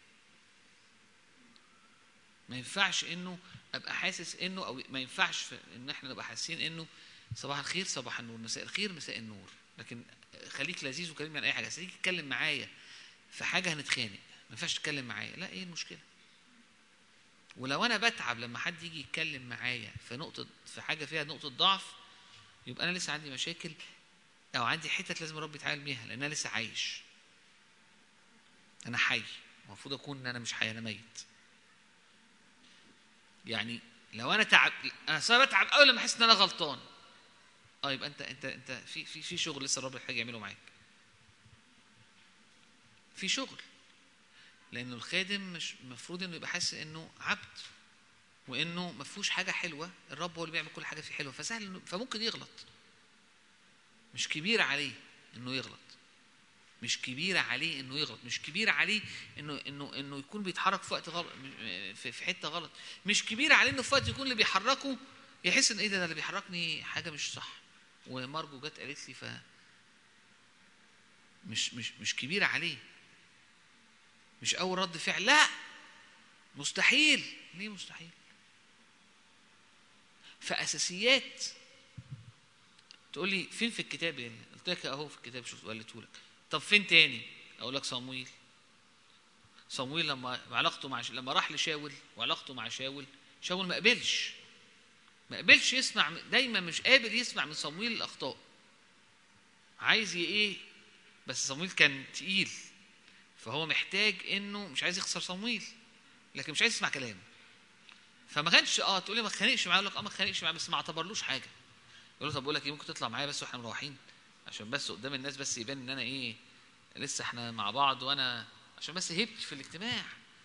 ما ينفعش انه ابقى حاسس انه او ما ينفعش في- ان احنا نبقى حاسين انه صباح الخير صباح النور مساء الخير مساء النور لكن خليك لذيذ وكلمني عن اي حاجه خليك تتكلم معايا في حاجه هنتخانق ما ينفعش تتكلم معايا لا ايه المشكله ولو انا بتعب لما حد يجي يتكلم معايا في نقطه في حاجه فيها نقطه ضعف يبقى انا لسه عندي مشاكل او عندي حتت لازم ربي يتعامل بيها لان انا لسه عايش انا حي المفروض اكون ان انا مش حي انا ميت يعني لو انا تعب انا صار بتعب اول لما احس ان انا غلطان اه يبقى انت انت انت في في في شغل لسه الرب محتاج يعمله معاك في شغل لانه الخادم مش المفروض انه يبقى حاسس انه عبد وانه ما فيهوش حاجه حلوه الرب هو اللي بيعمل كل حاجه فيه حلوه فسهل انه فممكن يغلط مش كبير عليه انه يغلط مش كبيرة عليه انه يغلط مش كبيرة عليه انه انه انه يكون بيتحرك في وقت غلط في في حتة غلط مش كبيرة عليه انه في وقت يكون اللي بيحركه يحس ان ايه ده, ده اللي بيحركني حاجة مش صح ومارجو جت قالت لي ف مش مش مش كبيرة عليه مش اول رد فعل لا مستحيل ليه مستحيل فاساسيات تقول لي فين في الكتاب يعني قلت لك اهو في الكتاب شفت قلته لك طب فين تاني اقول لك صمويل صمويل لما علاقته مع لما راح لشاول وعلاقته مع شاول شاول ما قبلش ما قبلش يسمع دايما مش قابل يسمع من صمويل الاخطاء عايز ايه بس صمويل كان تقيل فهو محتاج انه مش عايز يخسر صمويل لكن مش عايز يسمع كلامه فما كانش اه تقول لي ما اتخانقش معاه اقول لك اه ما اتخانقش معاه بس ما اعتبرلوش حاجه يقول له طب بقول لك ايه ممكن تطلع معايا بس واحنا مروحين عشان بس قدام الناس بس يبان ان انا ايه لسه احنا مع بعض وانا عشان بس هبت في الاجتماع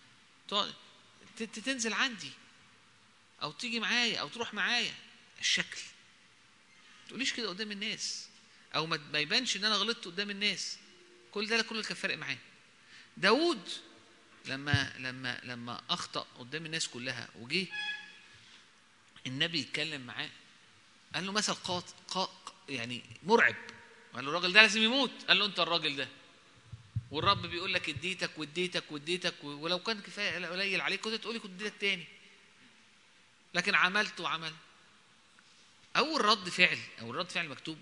تنزل عندي او تيجي معايا او تروح معايا الشكل تقوليش كده قدام الناس او ما يبانش ان انا غلطت قدام الناس كل ده كل اللي كان فارق معاه داوود لما لما لما اخطا قدام الناس كلها وجه النبي يتكلم معاه قال له مثل قاط قا يعني مرعب قال له الراجل ده لازم يموت قال له انت الراجل ده والرب بيقول لك اديتك واديتك واديتك ولو كان كفايه قليل عليك كنت تقولي كنت اديتك تاني لكن عملت وعمل اول رد فعل او رد فعل مكتوب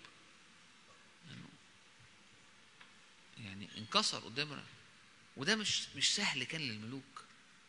يعني انكسر قدام وده مش مش سهل كان للملوك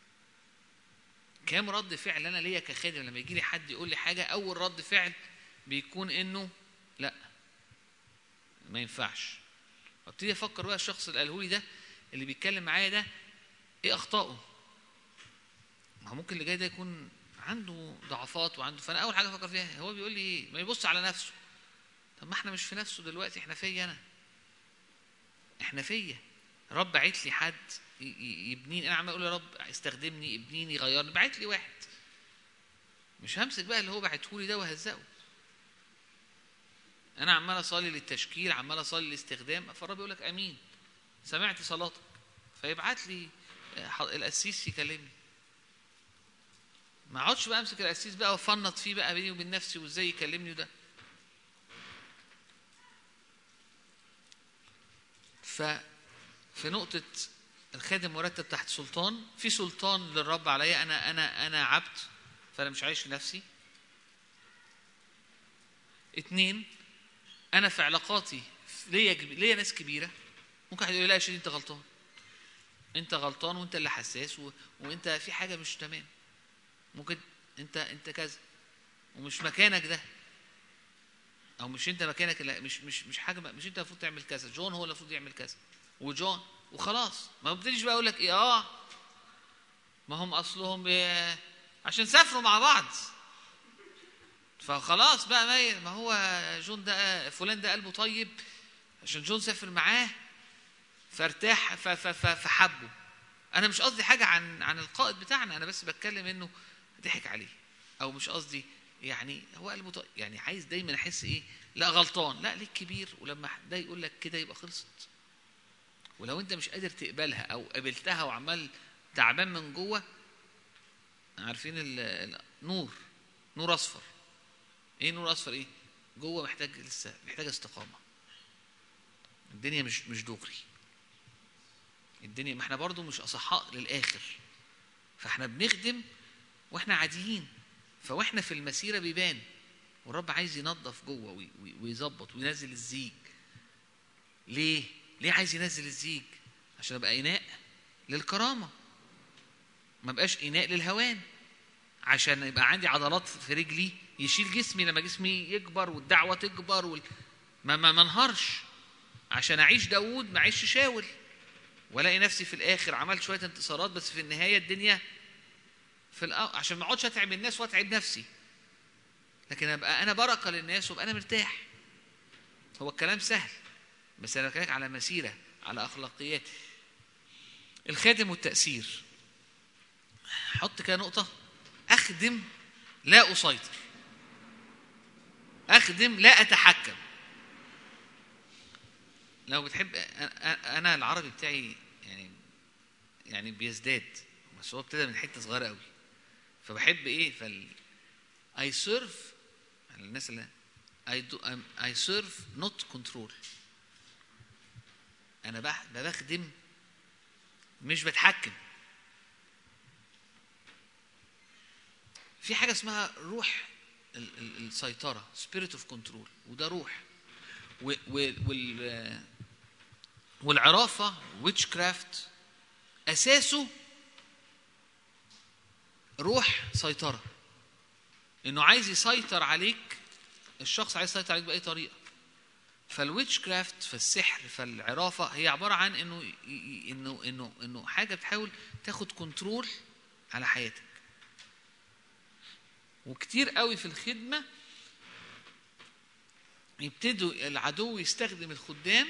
كام رد فعل انا ليا كخادم لما يجي لي حد يقول لي حاجه اول رد فعل بيكون انه لا ما ينفعش ابتدي افكر بقى الشخص اللي قاله لي ده اللي بيتكلم معايا ده ايه اخطائه ما هو ممكن اللي جاي ده يكون عنده ضعفات وعنده فانا اول حاجه افكر فيها هو بيقول لي ايه ما يبص على نفسه طب ما احنا مش في نفسه دلوقتي احنا فيا انا احنا فيا رب بعت لي حد يبنيني انا عمال اقول يا رب استخدمني ابنيني غيرني بعت لي واحد مش همسك بقى اللي هو بعته لي ده وهزقه انا عمال اصلي للتشكيل عمال اصلي للاستخدام فالرب يقول لك امين سمعت صلاتك فيبعت لي القسيس يكلمني ما اقعدش بقى امسك القسيس بقى وافنط فيه بقى بيني وبين نفسي وازاي يكلمني وده ف في نقطة الخادم مرتب تحت سلطان في سلطان للرب عليا انا انا انا عبد فانا مش عايش لنفسي اتنين انا في علاقاتي ليا ليا ناس كبيره ممكن حد يقول لي لا يا شديد انت غلطان انت غلطان وانت اللي حساس و... وانت في حاجه مش تمام ممكن انت انت كذا ومش مكانك ده او مش انت مكانك لا مش مش مش حاجه مش انت المفروض تعمل كذا جون هو اللي المفروض يعمل كذا وجون وخلاص ما ببتديش بقى اقول لك ايه اه ما هم اصلهم بي... عشان سافروا مع بعض فخلاص بقى ما ما هو جون ده فلان ده قلبه طيب عشان جون سافر معاه فارتاح فحبه انا مش قصدي حاجه عن عن القائد بتاعنا انا بس بتكلم انه ضحك عليه او مش قصدي يعني هو قلبه طيب يعني عايز دايما احس ايه لا غلطان لا ليك كبير ولما ده يقول لك كده يبقى خلصت ولو انت مش قادر تقبلها او قبلتها وعمال تعبان من جوه عارفين النور نور اصفر ايه نور اصفر ايه جوه محتاج لسه محتاج استقامه الدنيا مش مش دغري الدنيا ما احنا برضو مش اصحاء للاخر فاحنا بنخدم واحنا عاديين فواحنا في المسيره بيبان والرب عايز ينظف جوه ويظبط وينزل الزيج ليه ليه عايز ينزل الزيج عشان ابقى اناء للكرامه ما بقاش اناء للهوان عشان يبقى عندي عضلات في رجلي يشيل جسمي لما جسمي يكبر والدعوه تكبر وال... ما ما منهارش عشان اعيش داوود ما اعيش شاول والاقي نفسي في الاخر عملت شويه انتصارات بس في النهايه الدنيا في الأ... عشان ما اقعدش اتعب الناس واتعب نفسي لكن ابقى انا بركه للناس وابقى انا مرتاح هو الكلام سهل بس انا بكلمك على مسيره على اخلاقيات الخادم والتاثير حط كده نقطه اخدم لا اسيطر اخدم لا اتحكم لو بتحب انا العربي بتاعي يعني يعني بيزداد بس هو ابتدى من حته صغيره قوي فبحب ايه فال I serve الناس اللي I do I'm, I serve not control انا بح- بخدم مش بتحكم في حاجه اسمها روح ال- ال- السيطره spirit of control وده روح و- و- وال والعرافه ويتش كرافت اساسه روح سيطره انه عايز يسيطر عليك الشخص عايز يسيطر عليك باي طريقه فالويتش كرافت فالسحر فالعرافه هي عباره عن انه ي- ي- انه انه انه حاجه بتحاول تاخد كنترول على حياتك وكتير قوي في الخدمه يبتدوا العدو يستخدم الخدام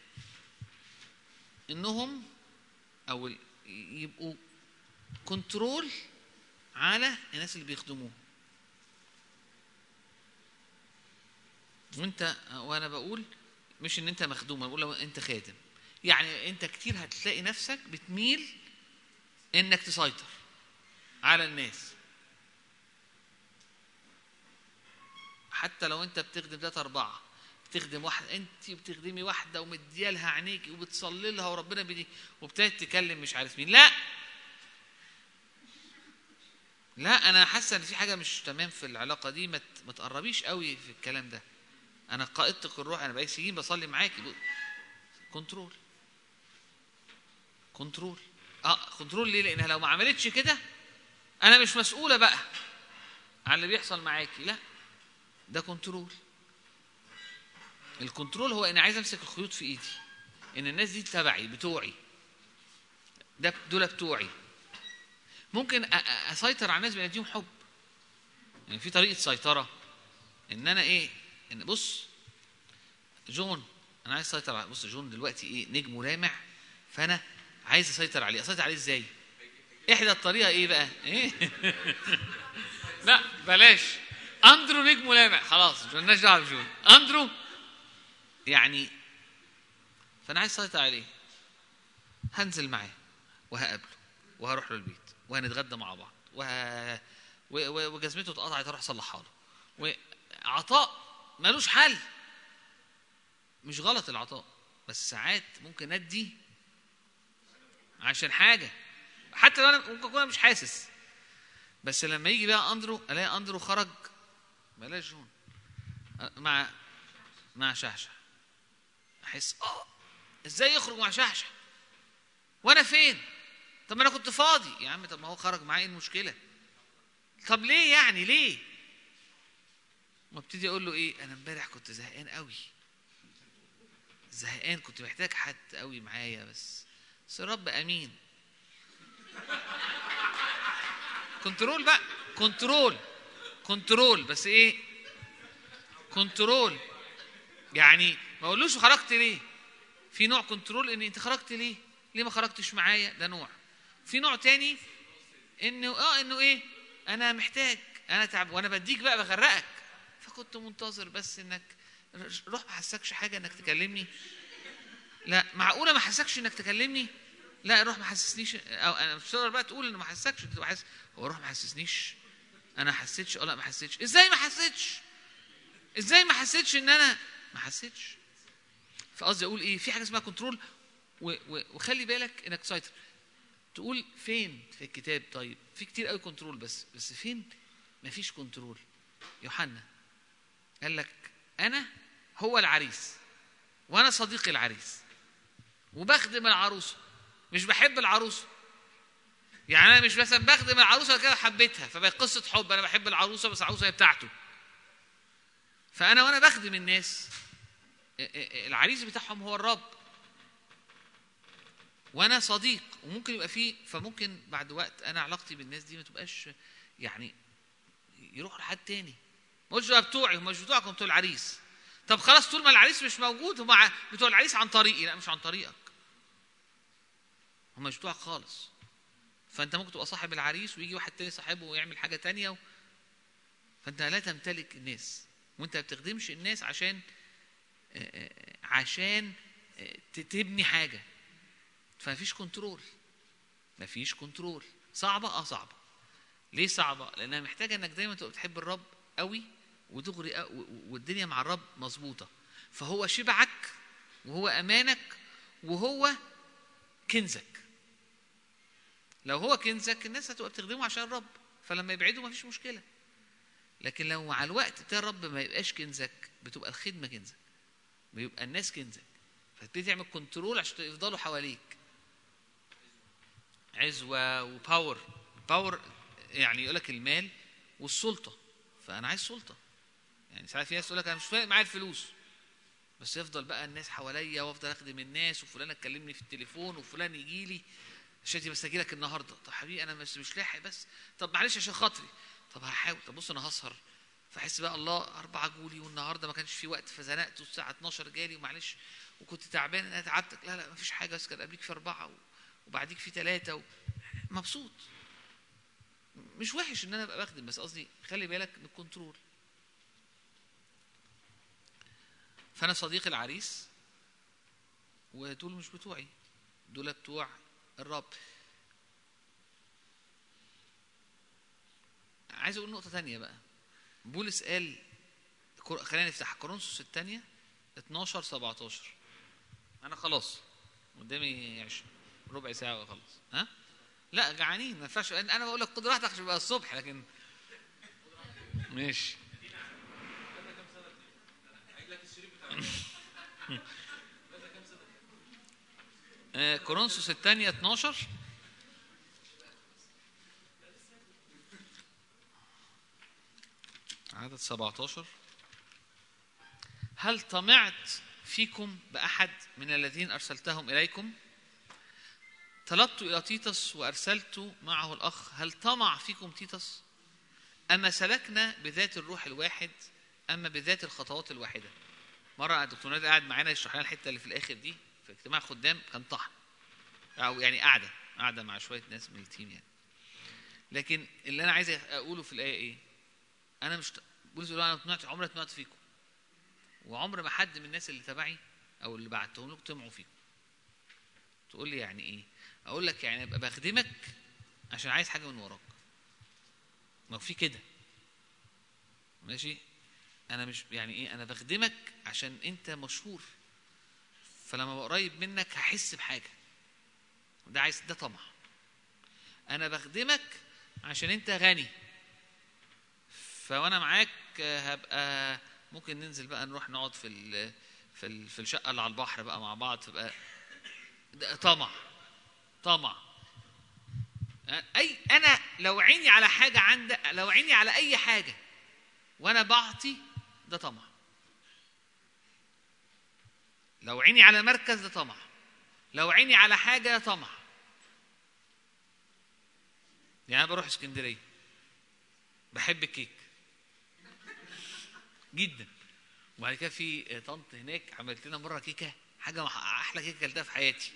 انهم او ال- يبقوا كنترول على الناس اللي بيخدموه وانت وانا بقول مش ان انت مخدوم انا بقول لو انت خادم يعني انت كتير هتلاقي نفسك بتميل انك تسيطر على الناس حتى لو انت بتخدم ثلاثة أربعة بتخدم واحدة انت بتخدمي واحدة ومدية لها عينيكي وبتصلي لها وربنا بيدي وابتدت تكلم مش عارف مين لا لا انا حاسه ان في حاجه مش تمام في العلاقه دي ما ت- ما تقربيش قوي في الكلام ده انا قائدتك الروح انا بقالي سنين بصلي معاكي ب- كنترول كنترول اه كنترول ليه لانها لو ما عملتش كده انا مش مسؤوله بقى عن اللي بيحصل معاكي لا ده كنترول الكنترول هو انا عايز امسك الخيوط في ايدي ان الناس دي تبعي بتوعي ده دول بتوعي ممكن أ- أ- اسيطر على الناس بنديهم حب يعني في طريقه سيطره ان انا ايه ان بص جون انا عايز اسيطر على بص جون دلوقتي ايه نجم ولامع فانا عايز اسيطر عليه اسيطر عليه ازاي احدى الطريقه ايه بقى ايه لا بلاش اندرو نجم ولامع خلاص مالناش دعوه بجون اندرو يعني فانا عايز اسيطر عليه هنزل معاه وهقابله وهروح له البيت وهنتغدى مع بعض وه... و... و... وجزمته اتقطعت اروح اصلحها له وعطاء ملوش حل مش غلط العطاء بس ساعات ممكن ادي عشان حاجه حتى لو انا ممكن اكون أنا مش حاسس بس لما يجي بقى اندرو الاقي اندرو خرج بلاش جون مع مع شعشع احس اه ازاي يخرج مع شعشع وانا فين طب ما انا كنت فاضي يا عم طب ما هو خرج معايا ايه المشكله طب ليه يعني ليه وابتدي اقول له ايه انا امبارح كنت زهقان قوي زهقان كنت محتاج حد قوي معايا بس بس الرب امين كنترول بقى كنترول كنترول بس ايه كنترول يعني ما اقولوش خرجت ليه في نوع كنترول ان انت خرجت ليه ليه ما خرجتش معايا ده نوع في نوع تاني انه اه انه ايه انا محتاج انا تعب وانا بديك بقى بغرقك فكنت منتظر بس انك روح ما حسكش حاجه انك تكلمني لا معقوله ما حسكش انك تكلمني لا روح ما حسسنيش او انا مش هتقدر بقى تقول انه ما حسكش تبقى حاسس هو روح ما حسسنيش انا حسيتش اه لا ما حسيتش ازاي ما حسيتش ازاي ما حسيتش ان انا ما حسيتش فقصدي اقول ايه في حاجه اسمها كنترول و- و- وخلي بالك انك تسيطر تقول فين في الكتاب طيب في كتير قوي كنترول بس بس فين مفيش كنترول يوحنا قال لك انا هو العريس وانا صديق العريس وبخدم العروسه مش بحب العروسه يعني انا مش مثلا بخدم العروسه كده حبيتها فبقت قصه حب انا بحب العروسه بس العروسه هي بتاعته فانا وانا بخدم الناس العريس بتاعهم هو الرب وانا صديق وممكن يبقى فيه فممكن بعد وقت انا علاقتي بالناس دي ما تبقاش يعني يروح لحد تاني ما قلتش بقى بتوعي هم مش بتوعك هم بتوع العريس طب خلاص طول ما العريس مش موجود هم ع- بتوع العريس عن طريقي لا مش عن طريقك هم مش بتوعك خالص فانت ممكن تبقى صاحب العريس ويجي واحد تاني صاحبه ويعمل حاجه تانية و... فانت لا تمتلك الناس وانت ما بتخدمش الناس عشان آه، آه، عشان آه، ت- تبني حاجه فمفيش كنترول مفيش كنترول صعبه اه صعبه ليه صعبه لانها محتاجه انك دايما تبقى بتحب الرب قوي ودغري قوي و- و- والدنيا مع الرب مظبوطه فهو شبعك وهو امانك وهو كنزك لو هو كنزك الناس هتبقى بتخدمه عشان الرب فلما يبعدوا مفيش مشكله لكن لو مع الوقت بتاع الرب ما يبقاش كنزك بتبقى الخدمه كنزك بيبقى الناس كنزك فتبتدي تعمل كنترول عشان يفضلوا حواليك عزوه وباور باور يعني يقول لك المال والسلطه فانا عايز سلطه يعني ساعات في ناس تقول لك انا مش فارق معايا الفلوس بس يفضل بقى الناس حواليا وافضل اخدم الناس وفلان تكلمني في التليفون وفلان يجي لي شادي بس اجي لك النهارده طب حبيبي انا بس مش لاحق بس طب معلش عشان خاطري طب هحاول طب بص انا هسهر فاحس بقى الله أربعة جولي والنهارده ما كانش في وقت فزنقت والساعة 12 جالي ومعلش وكنت تعبان انا تعبتك لا لا ما فيش حاجة بس كان قبليك في أربعة و- وبعديك في ثلاثة و... مبسوط مش وحش ان انا ابقى بخدم بس قصدي خلي بالك من الكنترول فانا صديق العريس ودول مش بتوعي دول بتوع الرب عايز اقول نقطة تانية بقى بولس قال كور- خلينا نفتح كورنثوس الثانية 12 17 انا خلاص قدامي عش... ربع ساعة وخلاص ها لا جعانين ما ينفعش انا بقول لك خد راحتك عشان يبقى الصبح لكن ماشي آه، كورنثوس الثانية 12 عدد 17 هل طمعت فيكم بأحد من الذين أرسلتهم إليكم طلبت إلى تيتس وأرسلت معه الأخ هل طمع فيكم تيتس أما سلكنا بذات الروح الواحد أما بذات الخطوات الواحدة مرة الدكتور نادي قاعد معانا يشرح لنا الحتة اللي في الآخر دي في اجتماع خدام كان طحن أو يعني قاعدة قاعدة مع شوية ناس من التيم يعني لكن اللي أنا عايز أقوله في الآية إيه؟ أنا مش بولس بيقول أنا طمعت عمري ما طمعت فيكم وعمر ما حد من الناس اللي تبعي أو اللي بعتهم لكم طمعوا فيكم تقول لي يعني إيه؟ أقول لك يعني أبقى بخدمك عشان عايز حاجة من وراك ما هو في كده ماشي انا مش يعني ايه انا بخدمك عشان انت مشهور فلما ابقى قريب منك هحس بحاجه ده عايز ده طمع انا بخدمك عشان انت غني فوانا معاك آه، هبقى ممكن ننزل بقى نروح نقعد في ال في ال في الشقه اللي على البحر بقى مع بعض تبقى ده طمع طمع اي انا لو عيني على حاجه عندك لو عيني على اي حاجه وانا بعطي ده طمع لو عيني على مركز ده طمع لو عيني على حاجه ده طمع يعني انا بروح اسكندريه بحب الكيك جدا وبعد كده في طنط هناك عملت لنا مره كيكه حاجه مح- احلى كيكه اكلتها في حياتي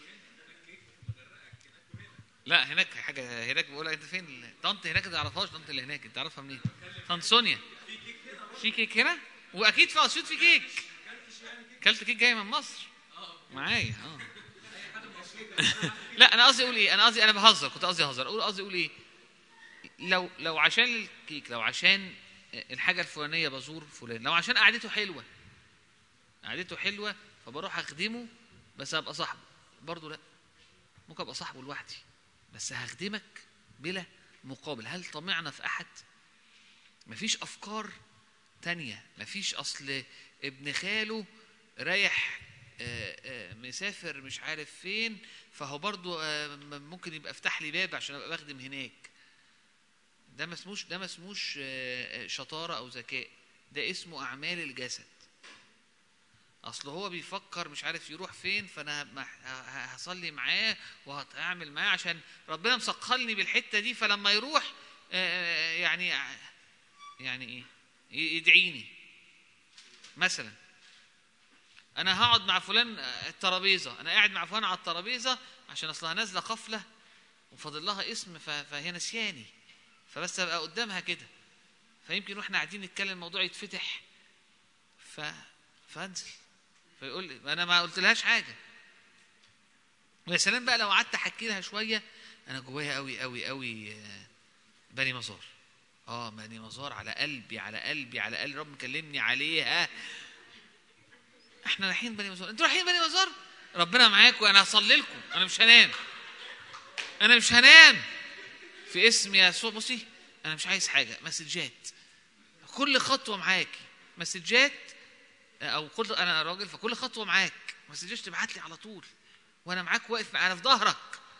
لا هناك حاجه هناك بقول انت فين طنط هناك ما تعرفهاش طنط اللي هناك انت عارفها منين طنط سونيا في كيك هنا واكيد في اسيوط في كيك كلت كيك جاي من مصر معايا اه لا انا قصدي اقول ايه انا قصدي انا بهزر كنت قصدي اهزر اقول قصدي اقول ايه لو لو عشان الكيك لو عشان الحاجه الفلانيه بزور فلان لو عشان قعدته حلوه قعدته حلوه فبروح اخدمه بس ابقى صاحبه برضه لا ممكن ابقى صاحبه لوحدي بس هخدمك بلا مقابل هل طمعنا في احد مفيش افكار تانية مفيش اصل ابن خاله رايح آه، آه، مسافر مش عارف فين فهو برضو آه، م- ممكن يبقى افتح لي باب عشان ابقى بخدم هناك ده ما اسموش ده ما اسموش آه، آه، شطاره او ذكاء ده اسمه اعمال الجسد اصل هو بيفكر مش عارف يروح فين فانا ما- ه- ه- هصلي معاه وهعمل معاه عشان ربنا مسقلني بالحته دي فلما يروح آه، يعني يعني ايه ي- يدعيني مثلا انا هقعد مع فلان آه، الترابيزه انا قاعد مع فلان على الترابيزه عشان اصلها نازله قفله وفاضل لها اسم ف- فهي نسياني فبس ابقى قدامها كده فيمكن واحنا قاعدين نتكلم الموضوع يتفتح ف فانزل فيقول لي انا ما قلتلهاش حاجه ويا سلام بقى لو قعدت احكي لها شويه انا جوايا قوي قوي قوي آه، بني مزار اه بني مزار على قلبي على قلبي على قلبي رب مكلمني عليها احنا رايحين بني مزار انتوا رايحين بني مزار ربنا معاكم انا هصلي لكم انا مش هنام انا مش هنام في اسم يسوع بصي انا مش عايز حاجه مسجات كل خطوه معاكي مسجات او كل انا راجل فكل خطوه معاك مسجات تبعت لي على طول وانا معاك واقف انا في ظهرك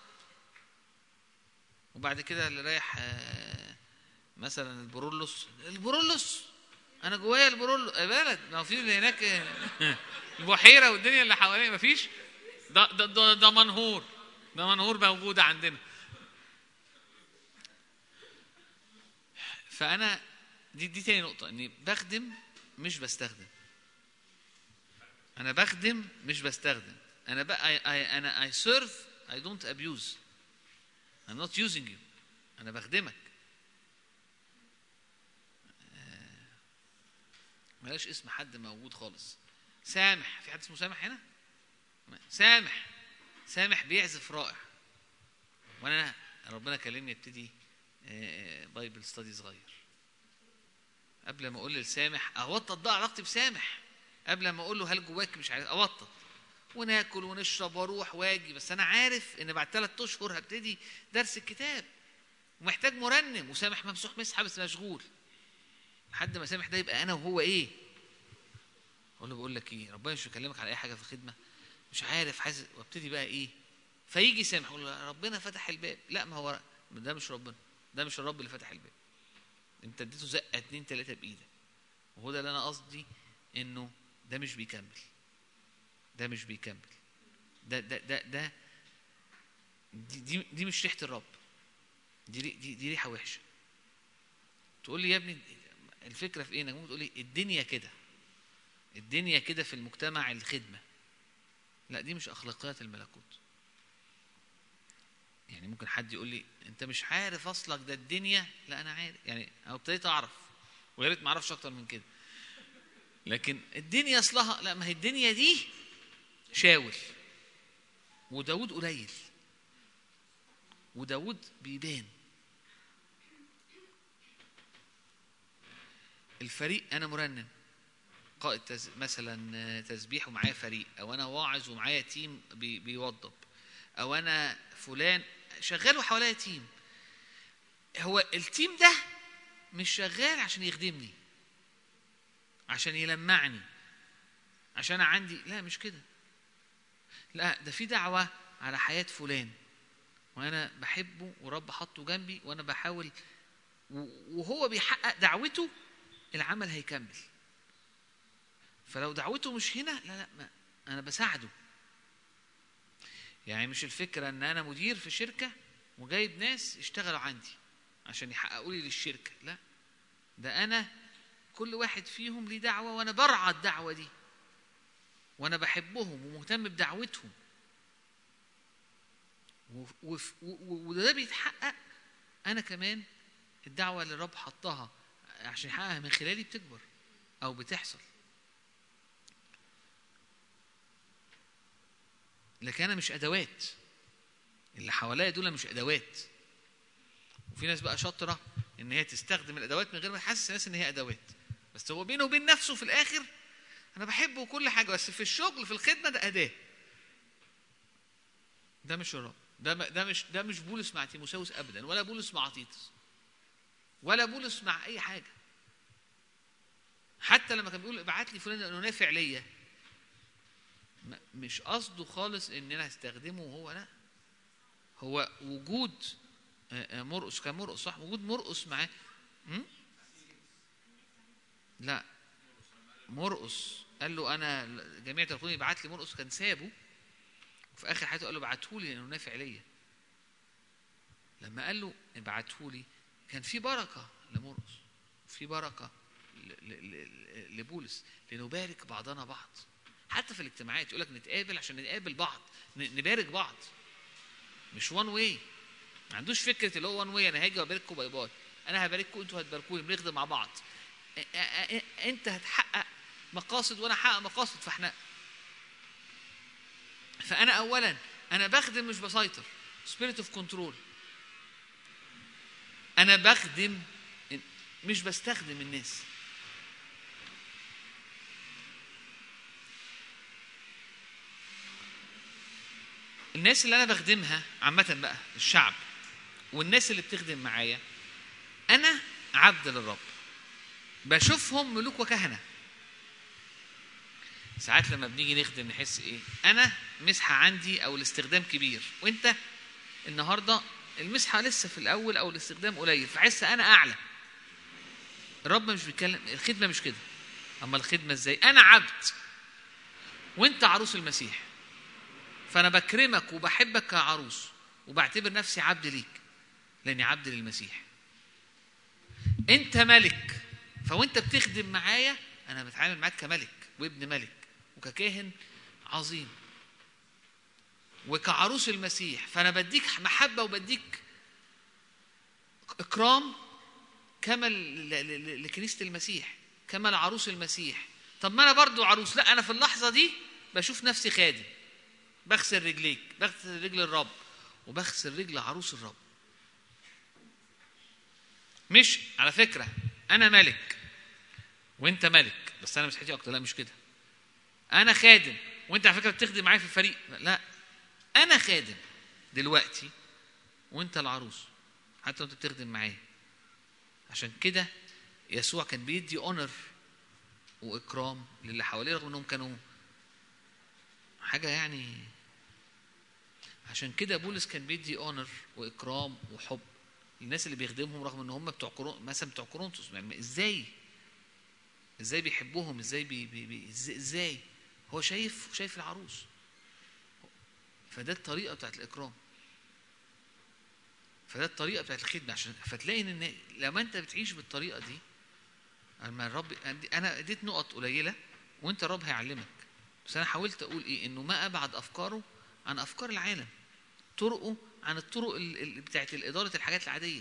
وبعد كده اللي رايح آه، مثلا البرولوس البرولوس انا جوايا البرولوس يا بلد ما هو في اللي هناك آه، البحيره والدنيا اللي حواليا ما فيش ده ده ده, ده منهور ده منهور موجوده عندنا فانا دي دي تاني نقطه اني بخدم مش بستخدم انا بخدم مش بستخدم انا بقى I, I, انا I serve I don't abuse I'm not using you انا بخدمك آه، ملاش اسم حد موجود خالص سامح في حد اسمه سامح هنا سامح سامح بيعزف رائع وانا ربنا كلمني ابتدي بايبل ستادي صغير قبل ما اقول لسامح اوطط بقى علاقتي بسامح قبل ما اقول له هل جواك مش عارف اوطط وناكل ونشرب واروح واجي بس انا عارف ان بعد ثلاث اشهر هبتدي درس الكتاب ومحتاج مرنم وسامح ممسوح مسحه بس مشغول لحد ما سامح ده يبقى انا وهو ايه اقول له بقول لك ايه ربنا مش بيكلمك على اي حاجه في الخدمه مش عارف حاسس وابتدي بقى ايه فيجي سامح اقول له ربنا فتح الباب لا ما هو ده مش ربنا ده مش الرب اللي فتح الباب انت اديته زقه اتنين تلاته بايدك وهو ده اللي انا قصدي انه ده مش بيكمل ده مش بيكمل ده ده ده ده دي دي, دي مش ريحه الرب دي ري- دي, دي ريحه وحشه تقول لي يا ابني الفكره في ايه انك ممكن تقول لي الدنيا كده الدنيا كده في المجتمع الخدمه لا دي مش اخلاقيات الملكوت يعني ممكن حد يقول لي انت مش عارف اصلك ده الدنيا لا انا عارف يعني انا ابتديت اعرف ويا ريت ما اعرفش اكتر من كده لكن الدنيا اصلها لا ما هي الدنيا دي شاول وداود قليل وداود بيبان الفريق انا مرنم قائد تز... مثلا تسبيح ومعايا فريق او انا واعظ ومعايا تيم بي... بيوضب او انا فلان شغال وحواليا تيم هو التيم ده مش شغال عشان يخدمني عشان يلمعني عشان أنا عندي لا مش كده لا ده في دعوة على حياة فلان وأنا بحبه ورب حطه جنبي وأنا بحاول و- وهو بيحقق دعوته العمل هيكمل فلو دعوته مش هنا لا لا ما أنا بساعده يعني مش الفكرة إن أنا مدير في شركة وجايب ناس يشتغلوا عندي عشان يحققوا لي للشركة لا ده أنا كل واحد فيهم ليه دعوة وأنا برعى الدعوة دي وأنا بحبهم ومهتم بدعوتهم وف- وف- و- و- وده بيتحقق أنا كمان الدعوة اللي الرب حطها عشان يحققها من خلالي بتكبر أو بتحصل لكن أنا مش أدوات اللي حواليا دول مش أدوات وفي ناس بقى شاطرة إن هي تستخدم الأدوات من غير ما تحسس الناس إن هي أدوات بس هو بينه وبين نفسه في الآخر أنا بحبه وكل حاجة بس في الشغل في الخدمة ده أداة ده مش الرب ده ما- ده مش ده مش بولس مع تيموساوس ابدا ولا بولس مع تيتس ولا بولس مع اي حاجه حتى لما كان بيقول ابعت لي فلان لانه نافع ليا ما- مش قصده خالص ان انا هستخدمه وهو لا هو وجود آه، آه، مرقس كان مرقس صح وجود مرقس معاه م? لا مرقس قال له انا جميع تلقوني يبعت لي مرقس كان سابه وفي اخر حياته قال له ابعته لي لانه نافع ليا لما قال له ابعته لي كان في بركه لمرقس وفي بركه ل- ل- ل- لبولس لنبارك بعضنا بعض حتى في الاجتماعات يقول لك نتقابل عشان نقابل بعض ن- نبارك بعض مش وان واي ما عندوش فكره اللي هو وان واي انا هاجي وابارككم باي باي انا هبارككم انتوا هتباركوني بنخدم مع بعض أ- أ- أ- انت هتحقق مقاصد وانا هحقق مقاصد فاحنا فانا اولا انا بخدم مش بسيطر سبيريت اوف كنترول انا بخدم مش بستخدم الناس الناس اللي انا بخدمها عامه بقى الشعب والناس اللي بتخدم معايا انا عبد للرب بشوفهم ملوك وكهنه ساعات لما بنيجي نخدم نحس ايه انا مسحه عندي او الاستخدام كبير وانت النهارده المسحه لسه في الاول او الاستخدام قليل فحس انا اعلى الرب مش بيتكلم الخدمه مش كده اما الخدمه ازاي انا عبد وانت عروس المسيح فانا بكرمك وبحبك كعروس وبعتبر نفسي عبد ليك لاني عبد للمسيح انت ملك فوانت بتخدم معايا انا بتعامل معاك كملك وابن ملك وككاهن عظيم وكعروس المسيح فانا بديك محبه وبديك اكرام كما ل- ل- ل- لكنيسه المسيح كما لعروس المسيح طب ما انا برضو عروس لا انا في اللحظه دي بشوف نفسي خادم بغسل رجليك بغسل رجل الرب وبغسل رجل عروس الرب مش على فكره انا ملك وانت ملك بس انا مسحتي اكتر لا مش كده انا خادم وانت على فكره بتخدم معايا في الفريق لا انا خادم دلوقتي وانت العروس حتى وانت بتخدم معايا عشان كده يسوع كان بيدي اونر واكرام للي حواليه رغم انهم كانوا حاجه يعني عشان كده بولس كان بيدي اونر واكرام وحب للناس اللي بيخدمهم رغم ان هم بتوع كورون مثلا بتوع كورنثوس يعني ازاي ازاي بيحبهم ازاي بي بي بي ازاي, ازاي هو شايف شايف العروس فده الطريقه بتاعت الاكرام فده الطريقه بتاعت الخدمه عشان فتلاقي ان لما انت بتعيش بالطريقه دي لما الرب انا اديت نقط قليله وانت الرب هيعلمك بس انا حاولت اقول ايه انه ما ابعد افكاره عن افكار العالم طرقه عن الطرق ال- ال- بتاعت اداره الحاجات العاديه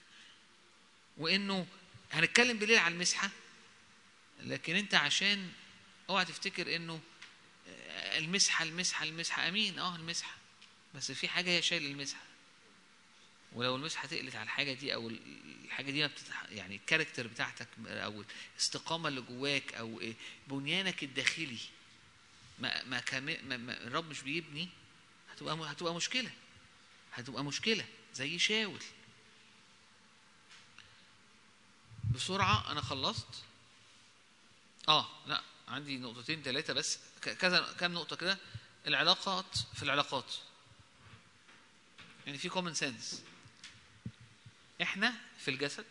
وانه هنتكلم بالليل على المسحه لكن انت عشان اوعى تفتكر انه آه، المسحه المسحه المسحه امين اه المسحه بس في حاجه هي شايل المسحه ولو المسحه تقلت على الحاجه دي او الحاجه دي ما بتتح... يعني الكاركتر بتاعتك او الاستقامه اللي جواك او إيه بنيانك الداخلي ما ما, كم... ما, ما الرب مش بيبني هتبقى م- هتبقى مشكله هتبقى مشكله زي شاول بسرعه انا خلصت اه لا عندي نقطتين ثلاثه بس ك- كذا كام نقطه كده العلاقات في العلاقات يعني في كومن سنس احنا في الجسد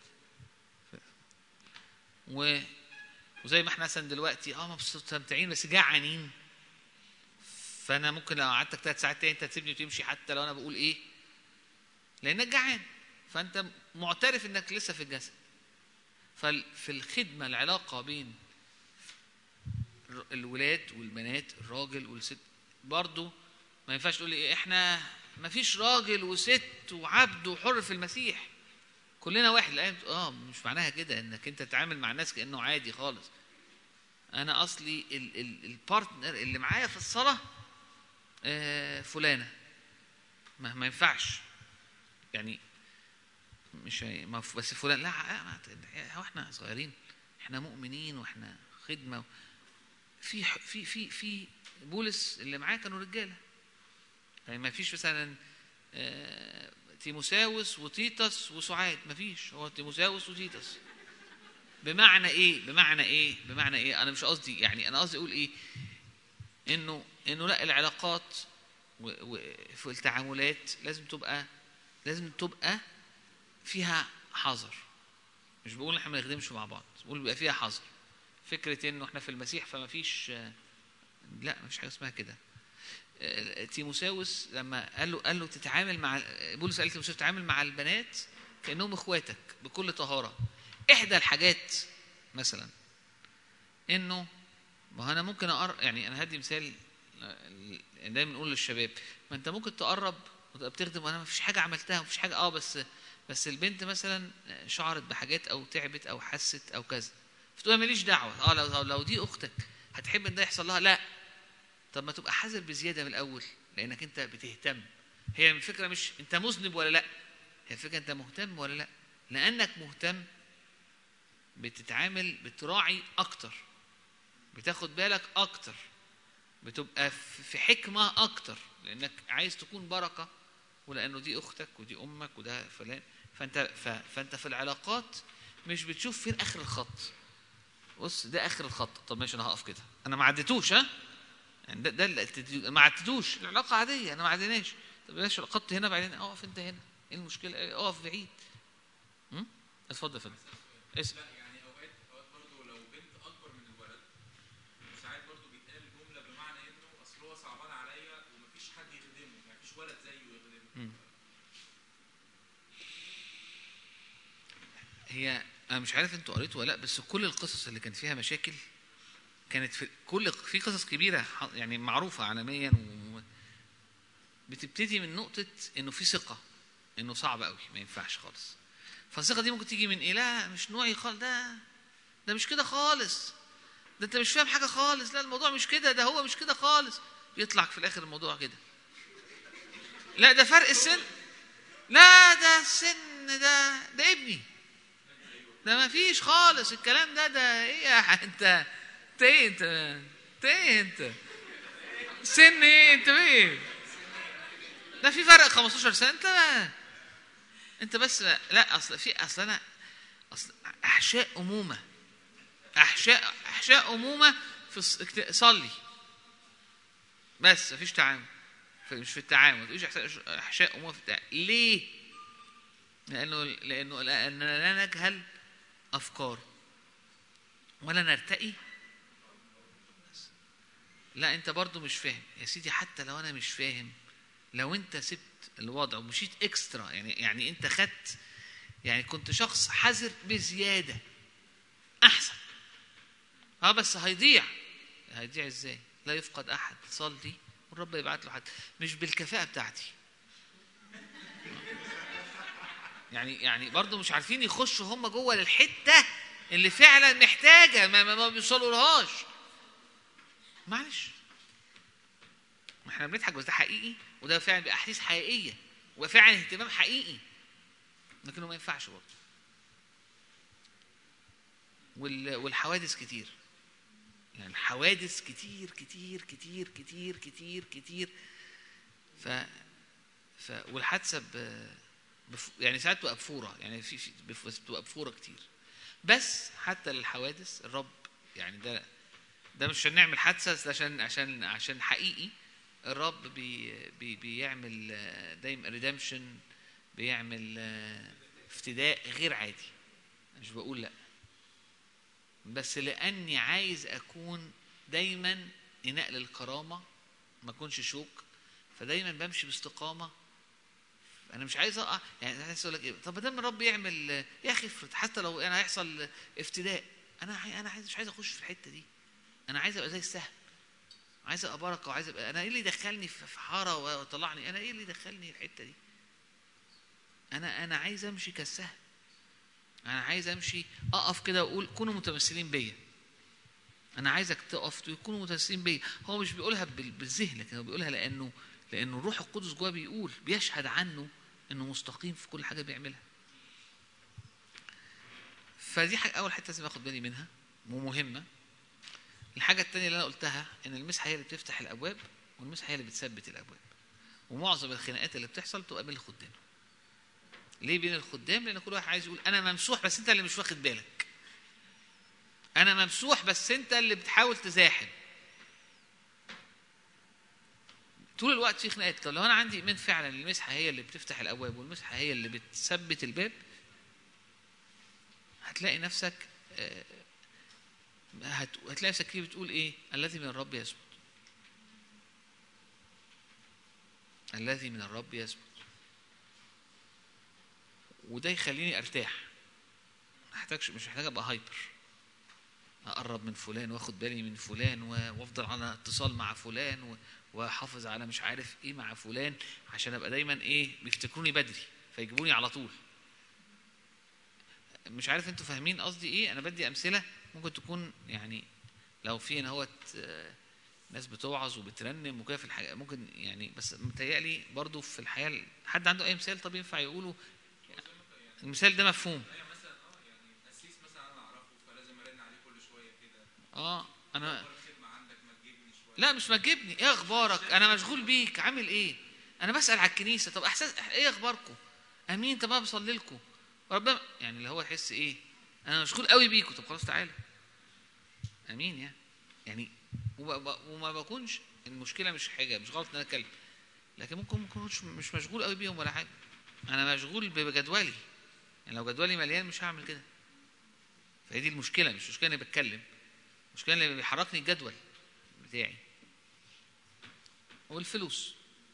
و وزي ما احنا مثلا دلوقتي اه مستمتعين بس جعانين فانا ممكن لو قعدتك ثلاث ساعات تاني انت تسيبني وتمشي حتى لو انا بقول ايه لانك جعان فانت معترف انك لسه في الجسد ففي الخدمه العلاقه بين الر- الولاد والبنات الراجل والست برضو ما ينفعش تقول لي إيه، احنا ما فيش راجل وست وعبد وحر في المسيح كلنا واحد الآية بت- اه مش معناها كده انك انت تتعامل مع الناس كانه عادي خالص انا اصلي ال- ال- البارتنر اللي معايا في الصلاه آه، فلانه ما, ما ينفعش يعني مش هي- ما ف- بس فلان لا آه، ما ت- هو احنا صغيرين احنا مؤمنين واحنا خدمه في ح- في في في بولس اللي معاه كانوا رجاله يعني ما فيش مثلا آه، تيموساوس وتيتس وسعاد ما فيش هو تيموساوس وتيتس بمعنى ايه بمعنى ايه بمعنى ايه انا مش قصدي يعني انا قصدي اقول ايه انه انه لا العلاقات و- وفي التعاملات لازم تبقى لازم تبقى فيها حذر مش بقول احنا ما نخدمش مع بعض بقول بيبقى فيها حذر فكره انه احنا في المسيح فما فيش لا ما فيش حاجه اسمها كده آه، تيموساوس لما قال له قال له تتعامل مع بولس قال لتيموساوس تتعامل مع البنات كانهم اخواتك بكل طهاره احدى الحاجات مثلا انه ما هو انا ممكن اقرب يعني انا هدي مثال آه، دايما نقول للشباب ما انت ممكن تقرب وتبقى بتخدم وانا ما فيش حاجه عملتها ما فيش حاجه اه بس بس البنت مثلا شعرت بحاجات او تعبت او حست او كذا فتقول ماليش دعوه اه لو لو دي اختك هتحب ان ده يحصل لها لا طب ما تبقى حذر بزياده من الاول لانك انت بتهتم هي الفكره مش انت مذنب ولا لا هي الفكره انت مهتم ولا لا لانك مهتم بتتعامل بتراعي اكتر بتاخد بالك اكتر بتبقى في في حكمه اكتر لانك عايز تكون بركه ولانه دي اختك ودي امك وده فلان فانت ف... فانت في العلاقات مش بتشوف فين اخر الخط بص ده اخر الخط طب ماشي انا هقف كده انا ما عديتوش ها يعني ده ده اللي التدريج- ما عديتوش العلاقه عاديه انا ما عديناش طب ماشي الخط هنا بعدين اقف انت هنا ايه المشكله إيه، اقف بعيد م? اتفضل يا فندم اسم لا يعني اوقات اوقات برضه لو بنت اكبر من الولد ساعات برضه بيتقال جمله بمعنى انه اصل هو صعبان عليا ومفيش حد يخدمه مفيش ولد زيه يخدمه هي انا مش عارف انتوا قريتوا ولا لا بس كل القصص اللي كان فيها مشاكل كانت في كل في قصص كبيره ح- يعني معروفه عالميا و بتبتدي من نقطه انه في ثقه انه صعب قوي ما ينفعش خالص فالثقه دي ممكن تيجي من ايه لا مش نوعي خالص ده ده مش كده خالص ده انت مش فاهم حاجه خالص لا الموضوع مش كده ده هو مش كده خالص يطلع في الاخر الموضوع كده لا ده فرق السن لا ده السن ده ده ابني ده ما فيش خالص الكلام ده ده ايه يا ح- انت انت ايه انت انت ايه انت سن ايه انت ايه ده في فرق 15 سنه انت انت بس لا اصل في اصل انا اصل احشاء امومه احشاء احشاء امومه في الص- اكت- صلي بس مفيش تعامل في- مش في التعامل مفيش احشاء احشاء امومه في التعامل ليه؟ لانه لانه لاننا لا نجهل افكار ولا نرتقي بس. لا انت برضو مش فاهم يا سيدي حتى لو انا مش فاهم لو انت سبت الوضع ومشيت اكسترا يعني يعني انت خدت يعني كنت شخص حذر بزياده احسن اه بس هيضيع هيضيع ازاي لا يفقد احد صلي والرب يبعت له حد مش بالكفاءه بتاعتي يعني يعني برضه مش عارفين يخشوا هم جوه للحته اللي فعلا محتاجه ما, ما, ما بيوصلوا لهاش معلش ما احنا بنضحك بس ده حقيقي وده فعلا باحاسيس حقيقيه وفعلا اهتمام حقيقي لكنه ما ينفعش برضه وال- والحوادث كتير يعني حوادث كتير كتير كتير كتير كتير كتير ف ف والحادثه ب... بف... يعني ساعات بتبقى بفوره يعني في في بف- بتبقى بفوره كتير بس حتى للحوادث الرب يعني ده ده مش عشان نعمل حادثه ده عشان عشان عشان حقيقي الرب بي بي بيعمل آه، دايما ريدمشن بيعمل آه، افتداء غير عادي مش بقول لا بس لاني عايز اكون دايما اناء للكرامه ما اكونش شوك فدايما بمشي باستقامه انا مش عايز اقع يعني انا عايز اقول لك ايه طب ما دام الرب يعمل يا اخي افرض حتى لو انا هيحصل افتداء انا عاي- انا عايز مش عايز اخش في الحته دي انا عايز ابقى زي السهم عايز ابقى بركه وعايز ابقى انا ايه اللي يدخلني في في حاره وطلعني انا ايه اللي يدخلني الحته دي انا انا عايز امشي كالسهم انا عايز امشي اقف كده واقول كونوا متمثلين بيا انا عايزك تقف تكونوا متمثلين بيا هو مش بيقولها بال- بالذهن لكن هو بيقولها لانه لانه الروح القدس جواه بيقول بيشهد عنه انه مستقيم في كل حاجه بيعملها فدي حاجة اول حته لازم اخد بالي منها ومهمه الحاجه الثانيه اللي انا قلتها ان المسحه هي اللي بتفتح الابواب والمسحه هي اللي بتثبت الابواب ومعظم الخناقات اللي بتحصل بتبقى بين الخدام ليه بين الخدام لان كل واحد عايز يقول انا ممسوح بس انت اللي مش واخد بالك انا ممسوح بس انت اللي بتحاول تزاحم طول الوقت في خناقات طب لو انا عندي ايمان فعلا المسحه هي اللي بتفتح الابواب والمسحه هي اللي بتثبت الباب هتلاقي نفسك آه، هت... هتلاقي نفسك كده بتقول ايه الذي من الرب يثبت الذي من الرب يثبت وده يخليني ارتاح ما احتاجش مش محتاج ابقى هايبر اقرب من فلان واخد بالي من فلان و- وافضل على اتصال مع فلان و- واحافظ على مش عارف ايه مع فلان عشان ابقى دايما ايه بيفتكروني بدري فيجيبوني على طول مش عارف انتوا فاهمين قصدي ايه انا بدي امثله ممكن تكون يعني لو في هنا هوت آه، ناس بتوعظ وبترنم وكده في الحاجة ممكن يعني بس متهيألي برضو في الحياة حد عنده أي مثال طب ينفع يقوله المثال ده مفهوم هي مثلا اه يعني قسيس مثلا انا اعرفه فلازم ارن عليه كل شويه كده اه أنا اخبار الخدمه عندك ما تجيبني شويه لا مش ما تجيبني ايه اخبارك انا مشغول بيك عامل ايه انا بسال على الكنيسه طب احساس ايه اخباركم امين طب انا بصلي لكم ربنا يعني اللي هو يحس ايه انا مشغول قوي بيكم طب خلاص تعالى امين يعني يعني وما, وما بكونش المشكله مش حاجه مش غلط ان انا اتكلم لكن ممكن ما اكونش مش مشغول قوي بيهم ولا حاجه انا مشغول بجدولي يعني لو جدولي مليان مش هعمل كده فهي دي المشكله مش مشكله اني بتكلم المشكله اللي بيحركني الجدول بتاعي والفلوس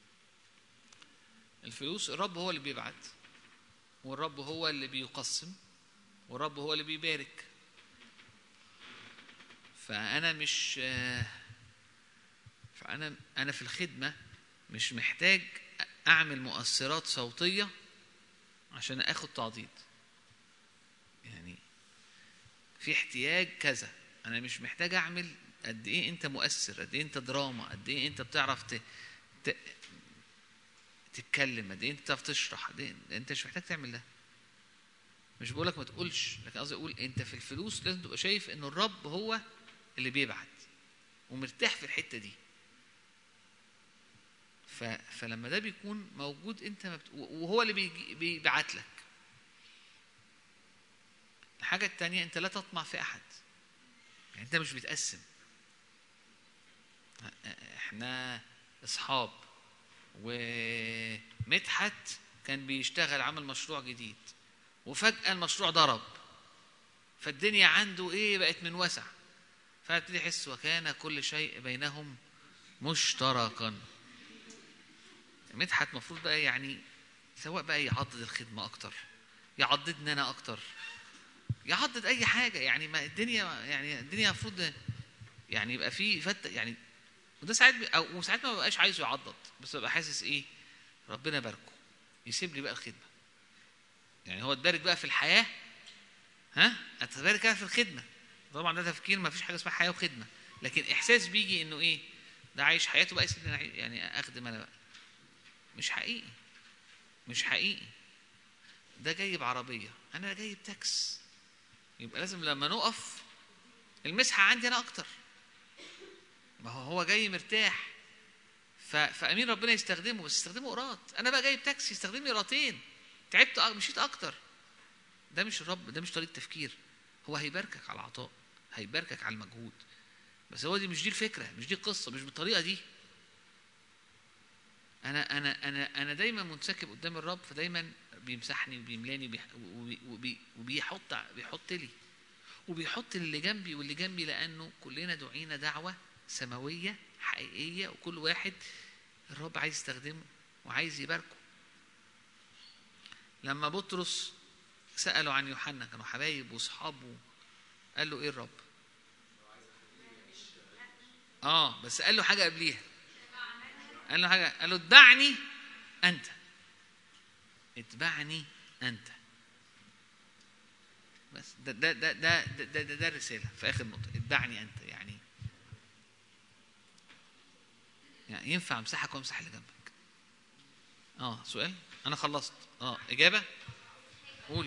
الفلوس الرب هو اللي بيبعت والرب هو اللي بيقسم والرب هو اللي بيبارك فأنا مش آه، فأنا أنا في الخدمة مش محتاج أعمل مؤثرات صوتية عشان آخد تعضيد يعني في احتياج كذا أنا مش محتاج أعمل قد إيه أنت مؤثر قد إيه أنت دراما قد إيه أنت بتعرف ت... ت... تتكلم قد إيه أنت بتعرف تشرح قد إيه أنت مش محتاج تعمل ده مش بقولك ما تقولش لكن قصدي اقول انت في الفلوس لازم تبقى شايف ان الرب هو اللي بيبعت ومرتاح في الحته دي ف... فلما ده بيكون موجود انت ما بت... وهو اللي بيجي... بيبعت لك الحاجه التانية انت لا تطمع في احد يعني انت مش بتقسم احنا اصحاب ومدحت كان بيشتغل عمل مشروع جديد وفجأة المشروع ضرب فالدنيا عنده ايه بقت من وسع فابتدي يحس وكان كل شيء بينهم مشتركا مدحت المفروض بقى يعني سواء بقى يعضد الخدمة أكتر يعضدني أنا أكتر يعضد أي حاجة يعني ما الدنيا يعني الدنيا المفروض يعني يبقى في فت يعني وده ساعات بي- أو وساعات ما ببقاش عايزه يعضد بس ببقى حاسس إيه ربنا باركه يسيب لي بقى الخدمة يعني هو اتبارك بقى في الحياة ها اتبارك انا في الخدمة طبعا ده تفكير ما فيش حاجة اسمها حياة وخدمة لكن احساس بيجي انه ايه ده عايش حياته بقى يسيبني أعيش- يعني اخدم انا بقى مش حقيقي مش حقيقي ده جاي بعربية انا جاي بتاكس يبقى لازم لما نقف المسحة عندي انا اكتر ما هو هو جاي مرتاح ف... فامين ربنا يستخدمه بس يستخدمه قراط انا بقى جايب تاكسي يستخدمني قراطين تعبت أ- مشيت اكتر ده مش الرب ده مش طريقه تفكير هو هيباركك على العطاء هيباركك على المجهود بس هو دي مش دي الفكره مش دي القصه مش بالطريقه دي انا انا انا انا دايما منسكب قدام الرب فدايما بيمسحني وبيملاني وبيح- وبي- وبي- وبيحط بيحط لي وبيحط اللي جنبي واللي جنبي لانه كلنا دعينا دعوه سماويه حقيقيه وكل واحد الرب عايز يستخدمه وعايز يباركه لما بطرس سألوا عن يوحنا كانوا حبايب واصحابه قال له ايه الرب اه بس قال له حاجه قبليها قال له حاجه قال له اتبعني انت اتبعني انت بس ده ده ده ده ده, ده, ده, ده الرساله في اخر نقطه اتبعني انت يعني يعني ينفع امسحك وامسح اللي جنبك اه سؤال انا خلصت اه اجابه قولي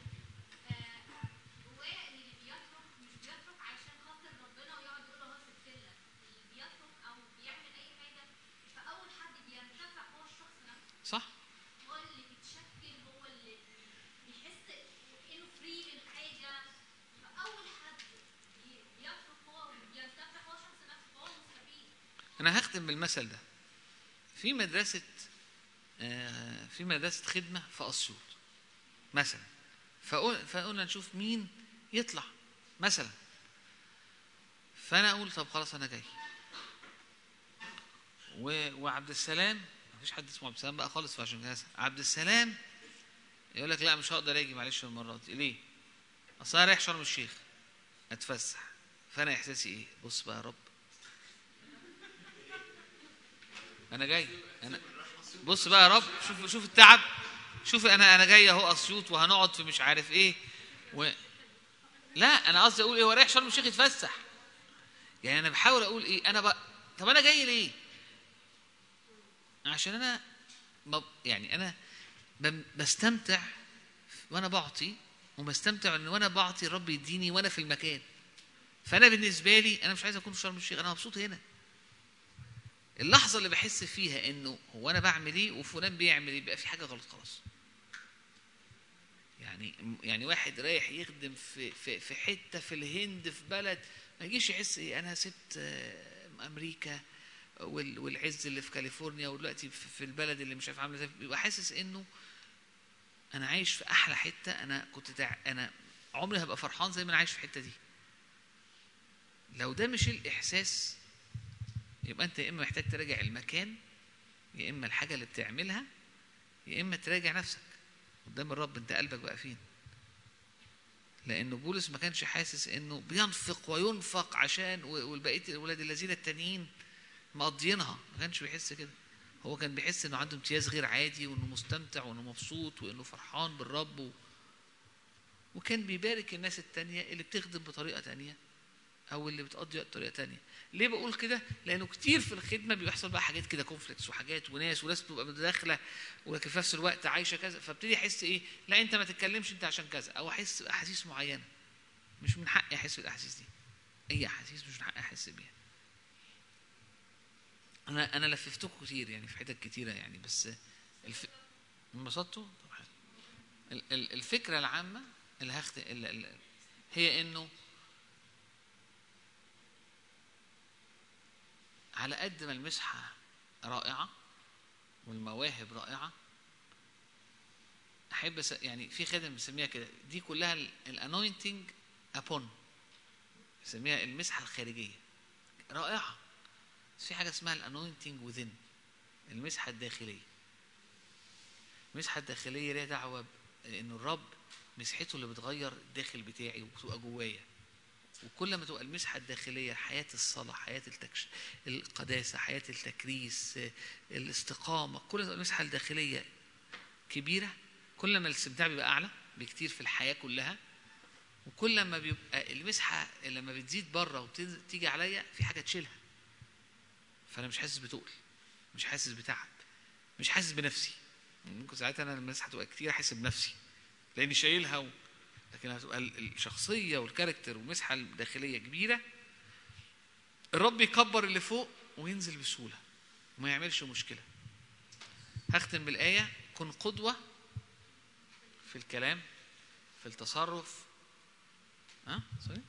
جواه ان اللي بيترك مش بيترك عشان خاطر ربنا ويقعد يقول له في السله اللي بيترك او بيعمل اي حاجه فاول حد بينتفع هو الشخص نفسه صح هو اللي بيتشكل هو اللي بيحس انه فري من حاجه فاول حد بي- بيترك هو وبينتفع هو الشخص نفسه فهو المستفيد انا هختم بالمثل ده في مدرسه آه، في مدرسه خدمه في اسيوط مثلا فقل- فقلنا نشوف مين يطلع مثلا فانا اقول طب خلاص انا جاي و... وعبد السلام مفيش حد اسمه عبد السلام بقى خالص فعشان كده أسأل. عبد السلام يقول لك لا مش هقدر اجي معلش المره دي ليه؟ اصل انا رايح شرم الشيخ اتفسح فانا احساسي ايه؟ بص بقى يا رب انا جاي انا بص بقى يا رب شوف شوف التعب شوف انا انا جاي اهو اسيوط وهنقعد في مش عارف ايه و... لا انا قصدي اقول ايه هو رايح شرم الشيخ يتفسح يعني انا بحاول اقول ايه انا بقى طب انا جاي ليه عشان انا ب... يعني انا ب... بستمتع وانا بعطي وبستمتع ان وانا بعطي الرب يديني وانا في المكان فانا بالنسبه لي انا مش عايز اكون في شرم الشيخ انا مبسوط هنا اللحظه اللي بحس فيها انه هو انا بعمل ايه وفلان بيعمل ايه بقى في حاجه غلط خلاص يعني يعني واحد رايح يخدم في في في حته في الهند في بلد ما يجيش يحس ايه انا سبت آه، امريكا وال- والعز اللي في كاليفورنيا ودلوقتي في في البلد اللي مش عارف عامله ازاي بيبقى حاسس انه انا عايش في احلى حته انا كنت تع... انا عمري هبقى فرحان زي ما انا عايش في الحته دي لو ده مش الاحساس يبقى انت يا اما محتاج تراجع المكان يا اما الحاجه اللي بتعملها يا اما تراجع نفسك قدام الرب انت قلبك بقى فين لانه بولس ما كانش حاسس انه بينفق وينفق عشان و- والبقيه الولاد الذين التانيين مقضيينها ما كانش بيحس كده هو كان بيحس انه عنده امتياز غير عادي وانه مستمتع وانه مبسوط وانه فرحان بالرب و... وكان بيبارك الناس التانية اللي بتخدم بطريقة تانية او اللي بتقضي وقت بطريقة تانية ليه بقول كده لانه كتير في الخدمة بيحصل بقى حاجات كده كونفليكتس وحاجات وناس وناس بتبقى متداخلة ولكن في نفس الوقت عايشة كذا فابتدي احس ايه لا انت ما تتكلمش انت عشان كذا او احس احاسيس معينة مش من حقي احس بالاحاسيس دي اي احاسيس مش من حقي احس بيها انا انا لففتكم كتير يعني في حتت كتيره يعني بس الف... انبسطتوا طب حلو ال- ال- الفكره العامه اللي هخت... ال... ال... هي انه على قد ما المسحه رائعه والمواهب رائعه احب أس... يعني في خادم بنسميها كده دي كلها الانوينتنج ابون بنسميها المسحه الخارجيه رائعه بس في حاجه اسمها الانوينتنج وذن المسحه الداخليه المسحه الداخليه ليها دعوه بان الرب مسحته اللي بتغير الداخل بتاعي وبتبقى جوايا وكل ما تبقى المسحه الداخليه حياه الصلاه حياه التكش القداسه حياه التكريس آه، الاستقامه كل ما تبقى المسحه الداخليه كبيره كل ما الاستمتاع بيبقى اعلى بكتير في الحياه كلها وكل ما بيبقى المسحه لما بتزيد بره وتيجي عليا في حاجه تشيلها فانا مش حاسس بتقل مش حاسس بتعب مش حاسس بنفسي ممكن ساعتها انا المسحه تبقى كتير احس بنفسي لاني شايلها و... لكن هتبقى ال- الشخصيه والكاركتر والمسحه الداخليه كبيره الرب يكبر اللي فوق وينزل بسهوله وما يعملش مشكله هختم بالايه كن قدوه في الكلام في التصرف ها سوري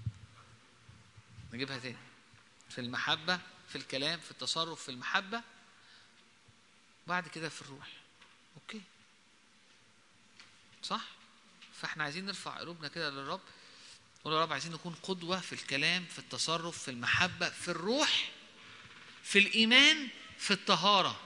نجيبها تاني في المحبة في الكلام في التصرف في المحبة بعد كده في الروح اوكي صح فاحنا عايزين نرفع قلوبنا كده للرب نقول يا رب عايزين نكون قدوة في الكلام في التصرف في المحبة في الروح في الإيمان في الطهارة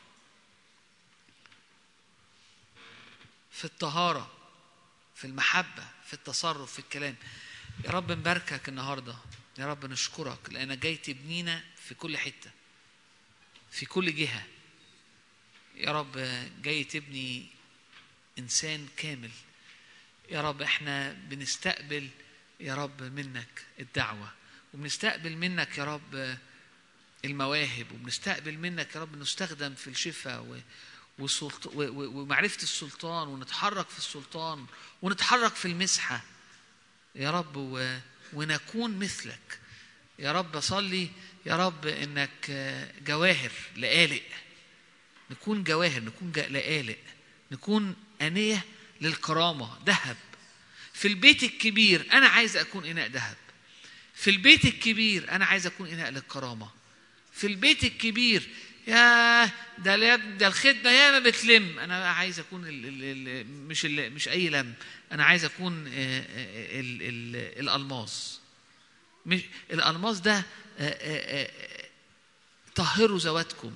في الطهارة في المحبة في التصرف في الكلام يا رب نباركك النهاردة يا رب نشكرك لأنك جاي تبنينا في كل حتة في كل جهة يا رب جاي تبني إنسان كامل يا رب احنا بنستقبل يا رب منك الدعوة وبنستقبل منك يا رب المواهب وبنستقبل منك يا رب نستخدم في الشفاء و... وسلط... و... و... ومعرفة السلطان ونتحرك في السلطان ونتحرك في المسحة يا رب و... ونكون مثلك يا رب أصلي يا رب إنك جواهر لآلئ نكون جواهر نكون ج- لآلئ نكون أنية للكرامة ذهب في البيت الكبير أنا عايز أكون إناء ذهب في البيت الكبير أنا عايز أكون إناء للكرامة في البيت الكبير يا ده ال- ده الخدمه ياما بتلم انا عايز اكون ال ال ال مش ال مش اي لم انا عايز اكون آه، آه، ال ال الالماس مش الألماس ده آه، آه، آه، طهروا ذواتكم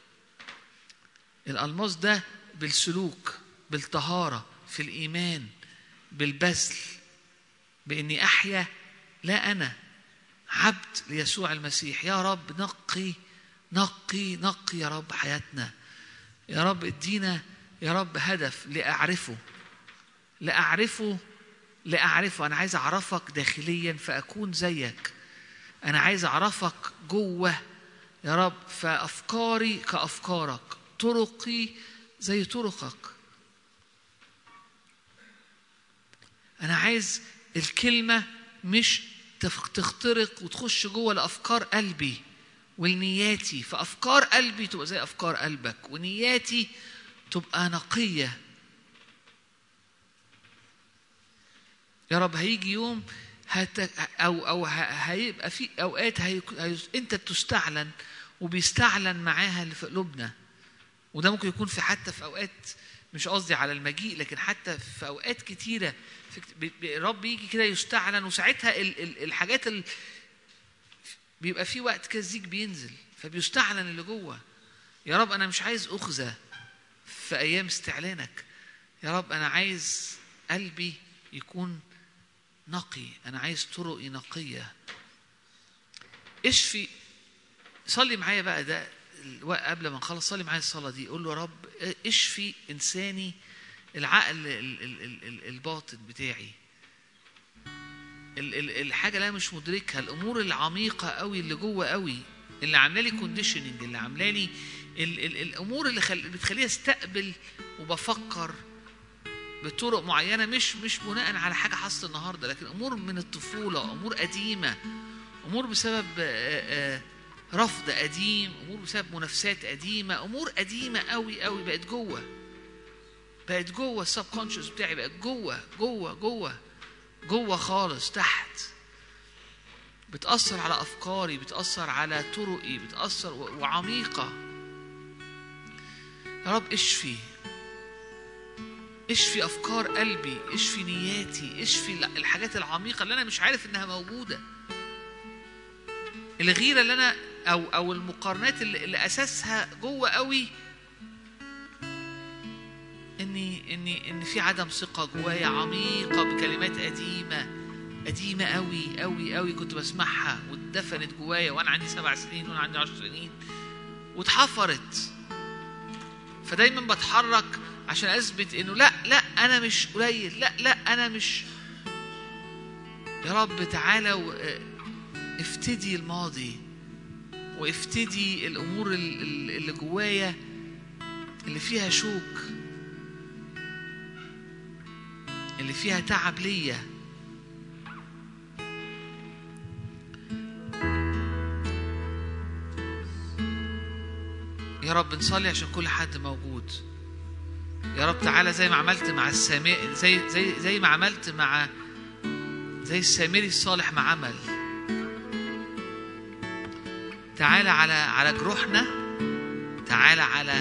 الألماس ده بالسلوك بالطهارة في الإيمان بالبذل بإني أحيا لا أنا عبد ليسوع المسيح يا رب نقي نقي نقي يا رب حياتنا يا رب ادينا يا رب هدف لأعرفه لأعرفه لأعرفه أنا عايز أعرفك داخليا فأكون زيك أنا عايز أعرفك جوه يا رب فأفكاري كأفكارك طرقي زي طرقك أنا عايز الكلمة مش تف- تخترق وتخش جوه لأفكار قلبي ونياتي فأفكار قلبي تبقى زي أفكار قلبك ونياتي تبقى نقية يا رب هيجي يوم هت... أو أو ه- هيبقى في أوقات هي... هي... أنت بتستعلن وبيستعلن معاها اللي في قلوبنا وده ممكن يكون في حتى في اوقات مش قصدي على المجيء لكن حتى في اوقات كتيره في كت- بي- بي- الرب يجي كده يستعلن وساعتها ال ال الحاجات ال بيبقى في وقت كده الزيج بينزل فبيستعلن اللي جوه يا رب انا مش عايز اخزى في ايام استعلانك يا رب انا عايز قلبي يكون نقي انا عايز طرقي نقيه اشفي صلي معايا بقى ده الوقت قبل ما نخلص صلي معايا الصلاة دي قول له يا رب اشفي إنساني العقل ال- ال- ال- ال- الباطن بتاعي ال- ال- الحاجة اللي أنا مش مدركها الأمور العميقة قوي اللي جوه قوي اللي عاملة لي كونديشننج اللي عاملة لي ال- ال- الأمور اللي خل... بتخليني أستقبل وبفكر بطرق معينة مش مش بناء على حاجة حصلت النهاردة لكن أمور من الطفولة أمور قديمة أمور بسبب آه، آه، رفض قديم امور بسبب منافسات قديمه امور قديمه قوي قوي بقت جوه بقت جوه السب كونشس بتاعي بقت جوه جوه جوه جوه خالص تحت بتاثر على افكاري بتاثر على طرقي بتاثر و- وعميقه يا رب اشفي اشفي افكار قلبي اشفي نياتي اشفي الحاجات العميقه اللي انا مش عارف انها موجوده الغيره اللي انا او او المقارنات اللي, اللي اساسها جوه قوي اني اني ان في عدم ثقه جوايا عميقه بكلمات قديمه قديمه قوي قوي قوي كنت بسمعها واتدفنت جوايا وانا عندي سبع سنين وانا عندي عشر سنين واتحفرت فدايما بتحرك عشان اثبت انه لا لا انا مش قليل لا لا انا مش يا رب تعالى و... افتدي الماضي وافتدي الامور ال- ال- اللي جوايا اللي فيها شوك اللي فيها تعب ليا يا رب نصلي عشان كل حد موجود يا رب تعالى زي ما عملت مع السامي زي زي زي ما عملت مع زي السامري الصالح ما عمل تعالى على على جروحنا تعالى على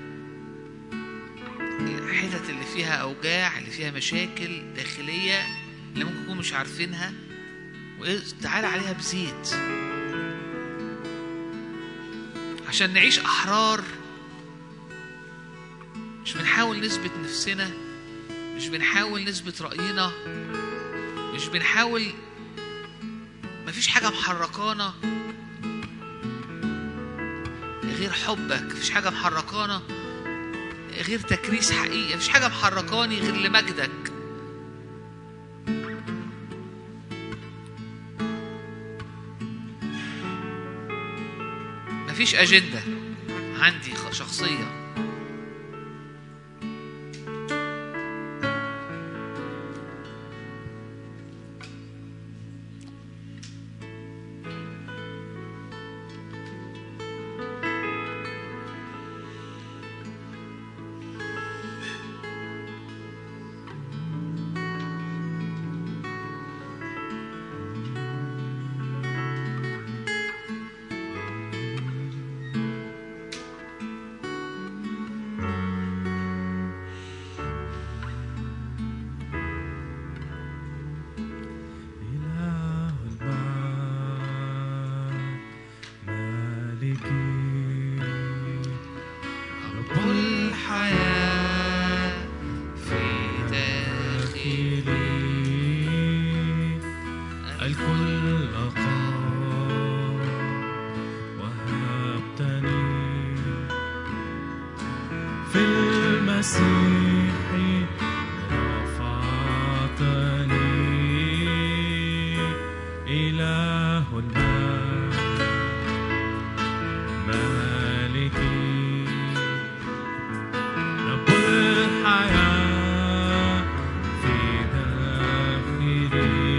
الحتت اللي فيها اوجاع اللي فيها مشاكل داخليه اللي ممكن نكون مش عارفينها وإيه- تعالى عليها بزيت عشان نعيش احرار مش بنحاول نثبت نفسنا مش بنحاول نثبت راينا مش بنحاول مفيش حاجه محركانا غير حبك مفيش حاجة محركانا غير تكريس حقيقي مفيش حاجة محركاني غير لمجدك مفيش أجندة عندي خ- شخصية مالكي رب الحياة في داخلي الكل أقام وهبتني في المسيح رفعتني إله المجد مالكي رب الحياة في داخلي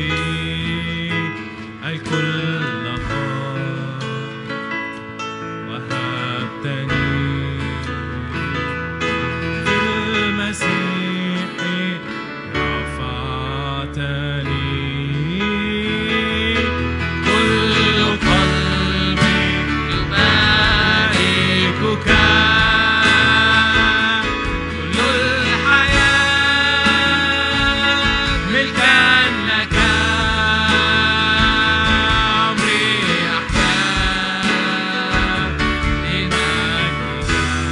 الكل قام وهبتني في المسيح رفعتني كل قلبي يباركك كل الحياة ملكا لك عمري أحيا لمجدك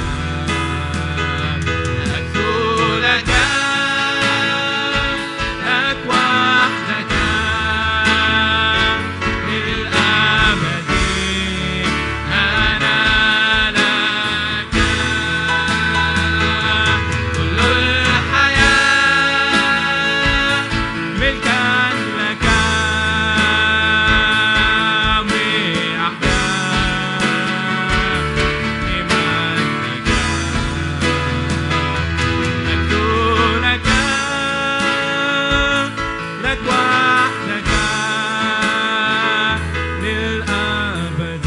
أكثر لك لك وحدك للأبد أنا لك كل الحياة ملكا لك أمري أحيا لمجدك أكثر لك لك وحدك للأبد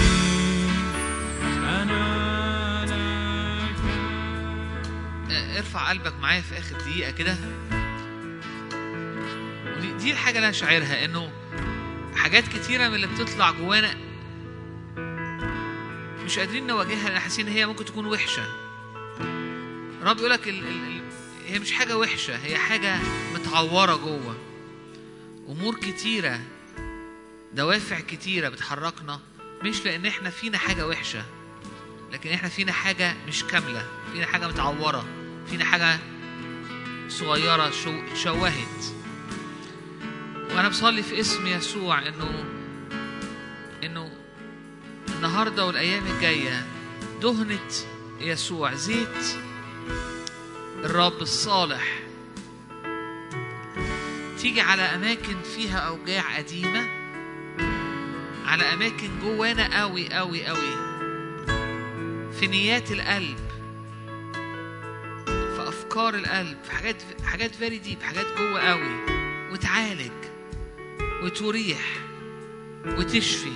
أنا لك آه، ارفع قلبك معايا في اخر دقيقه كده ودي دي الحاجه اللي انا شاعرها انه حاجات كتيره من اللي بتطلع جوانا مش قادرين نواجهها لان حاسين ان هي ممكن تكون وحشه رب يقول لك ال... ال... ال... هي مش حاجه وحشه هي حاجه متعوره جوه امور كتيره دوافع كتيره بتحركنا مش لان احنا فينا حاجه وحشه لكن احنا فينا حاجه مش كامله فينا حاجه متعوره فينا حاجه صغيره شو... شوهت وانا بصلي في اسم يسوع انه انه النهارده والايام الجايه دهنه يسوع زيت الرب الصالح تيجي على اماكن فيها اوجاع قديمه على اماكن جوانا قوي قوي قوي في نيات القلب في افكار القلب في حاجات حاجات فيري ديب حاجات جوه قوي وتعالج وتريح وتشفي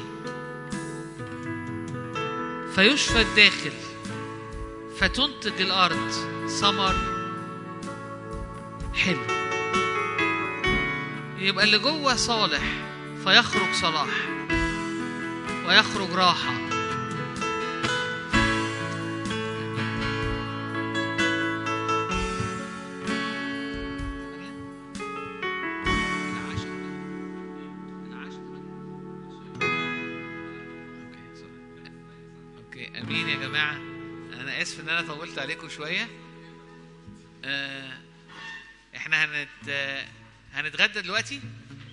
فيشفى الداخل فتنتج الارض ثمر حلو يبقى اللي جوه صالح فيخرج صلاح ويخرج راحه اوكي امين يا جماعه انا اسف ان انا طولت عليكم شويه آه، احنا هنت آه، هنتغدى دلوقتي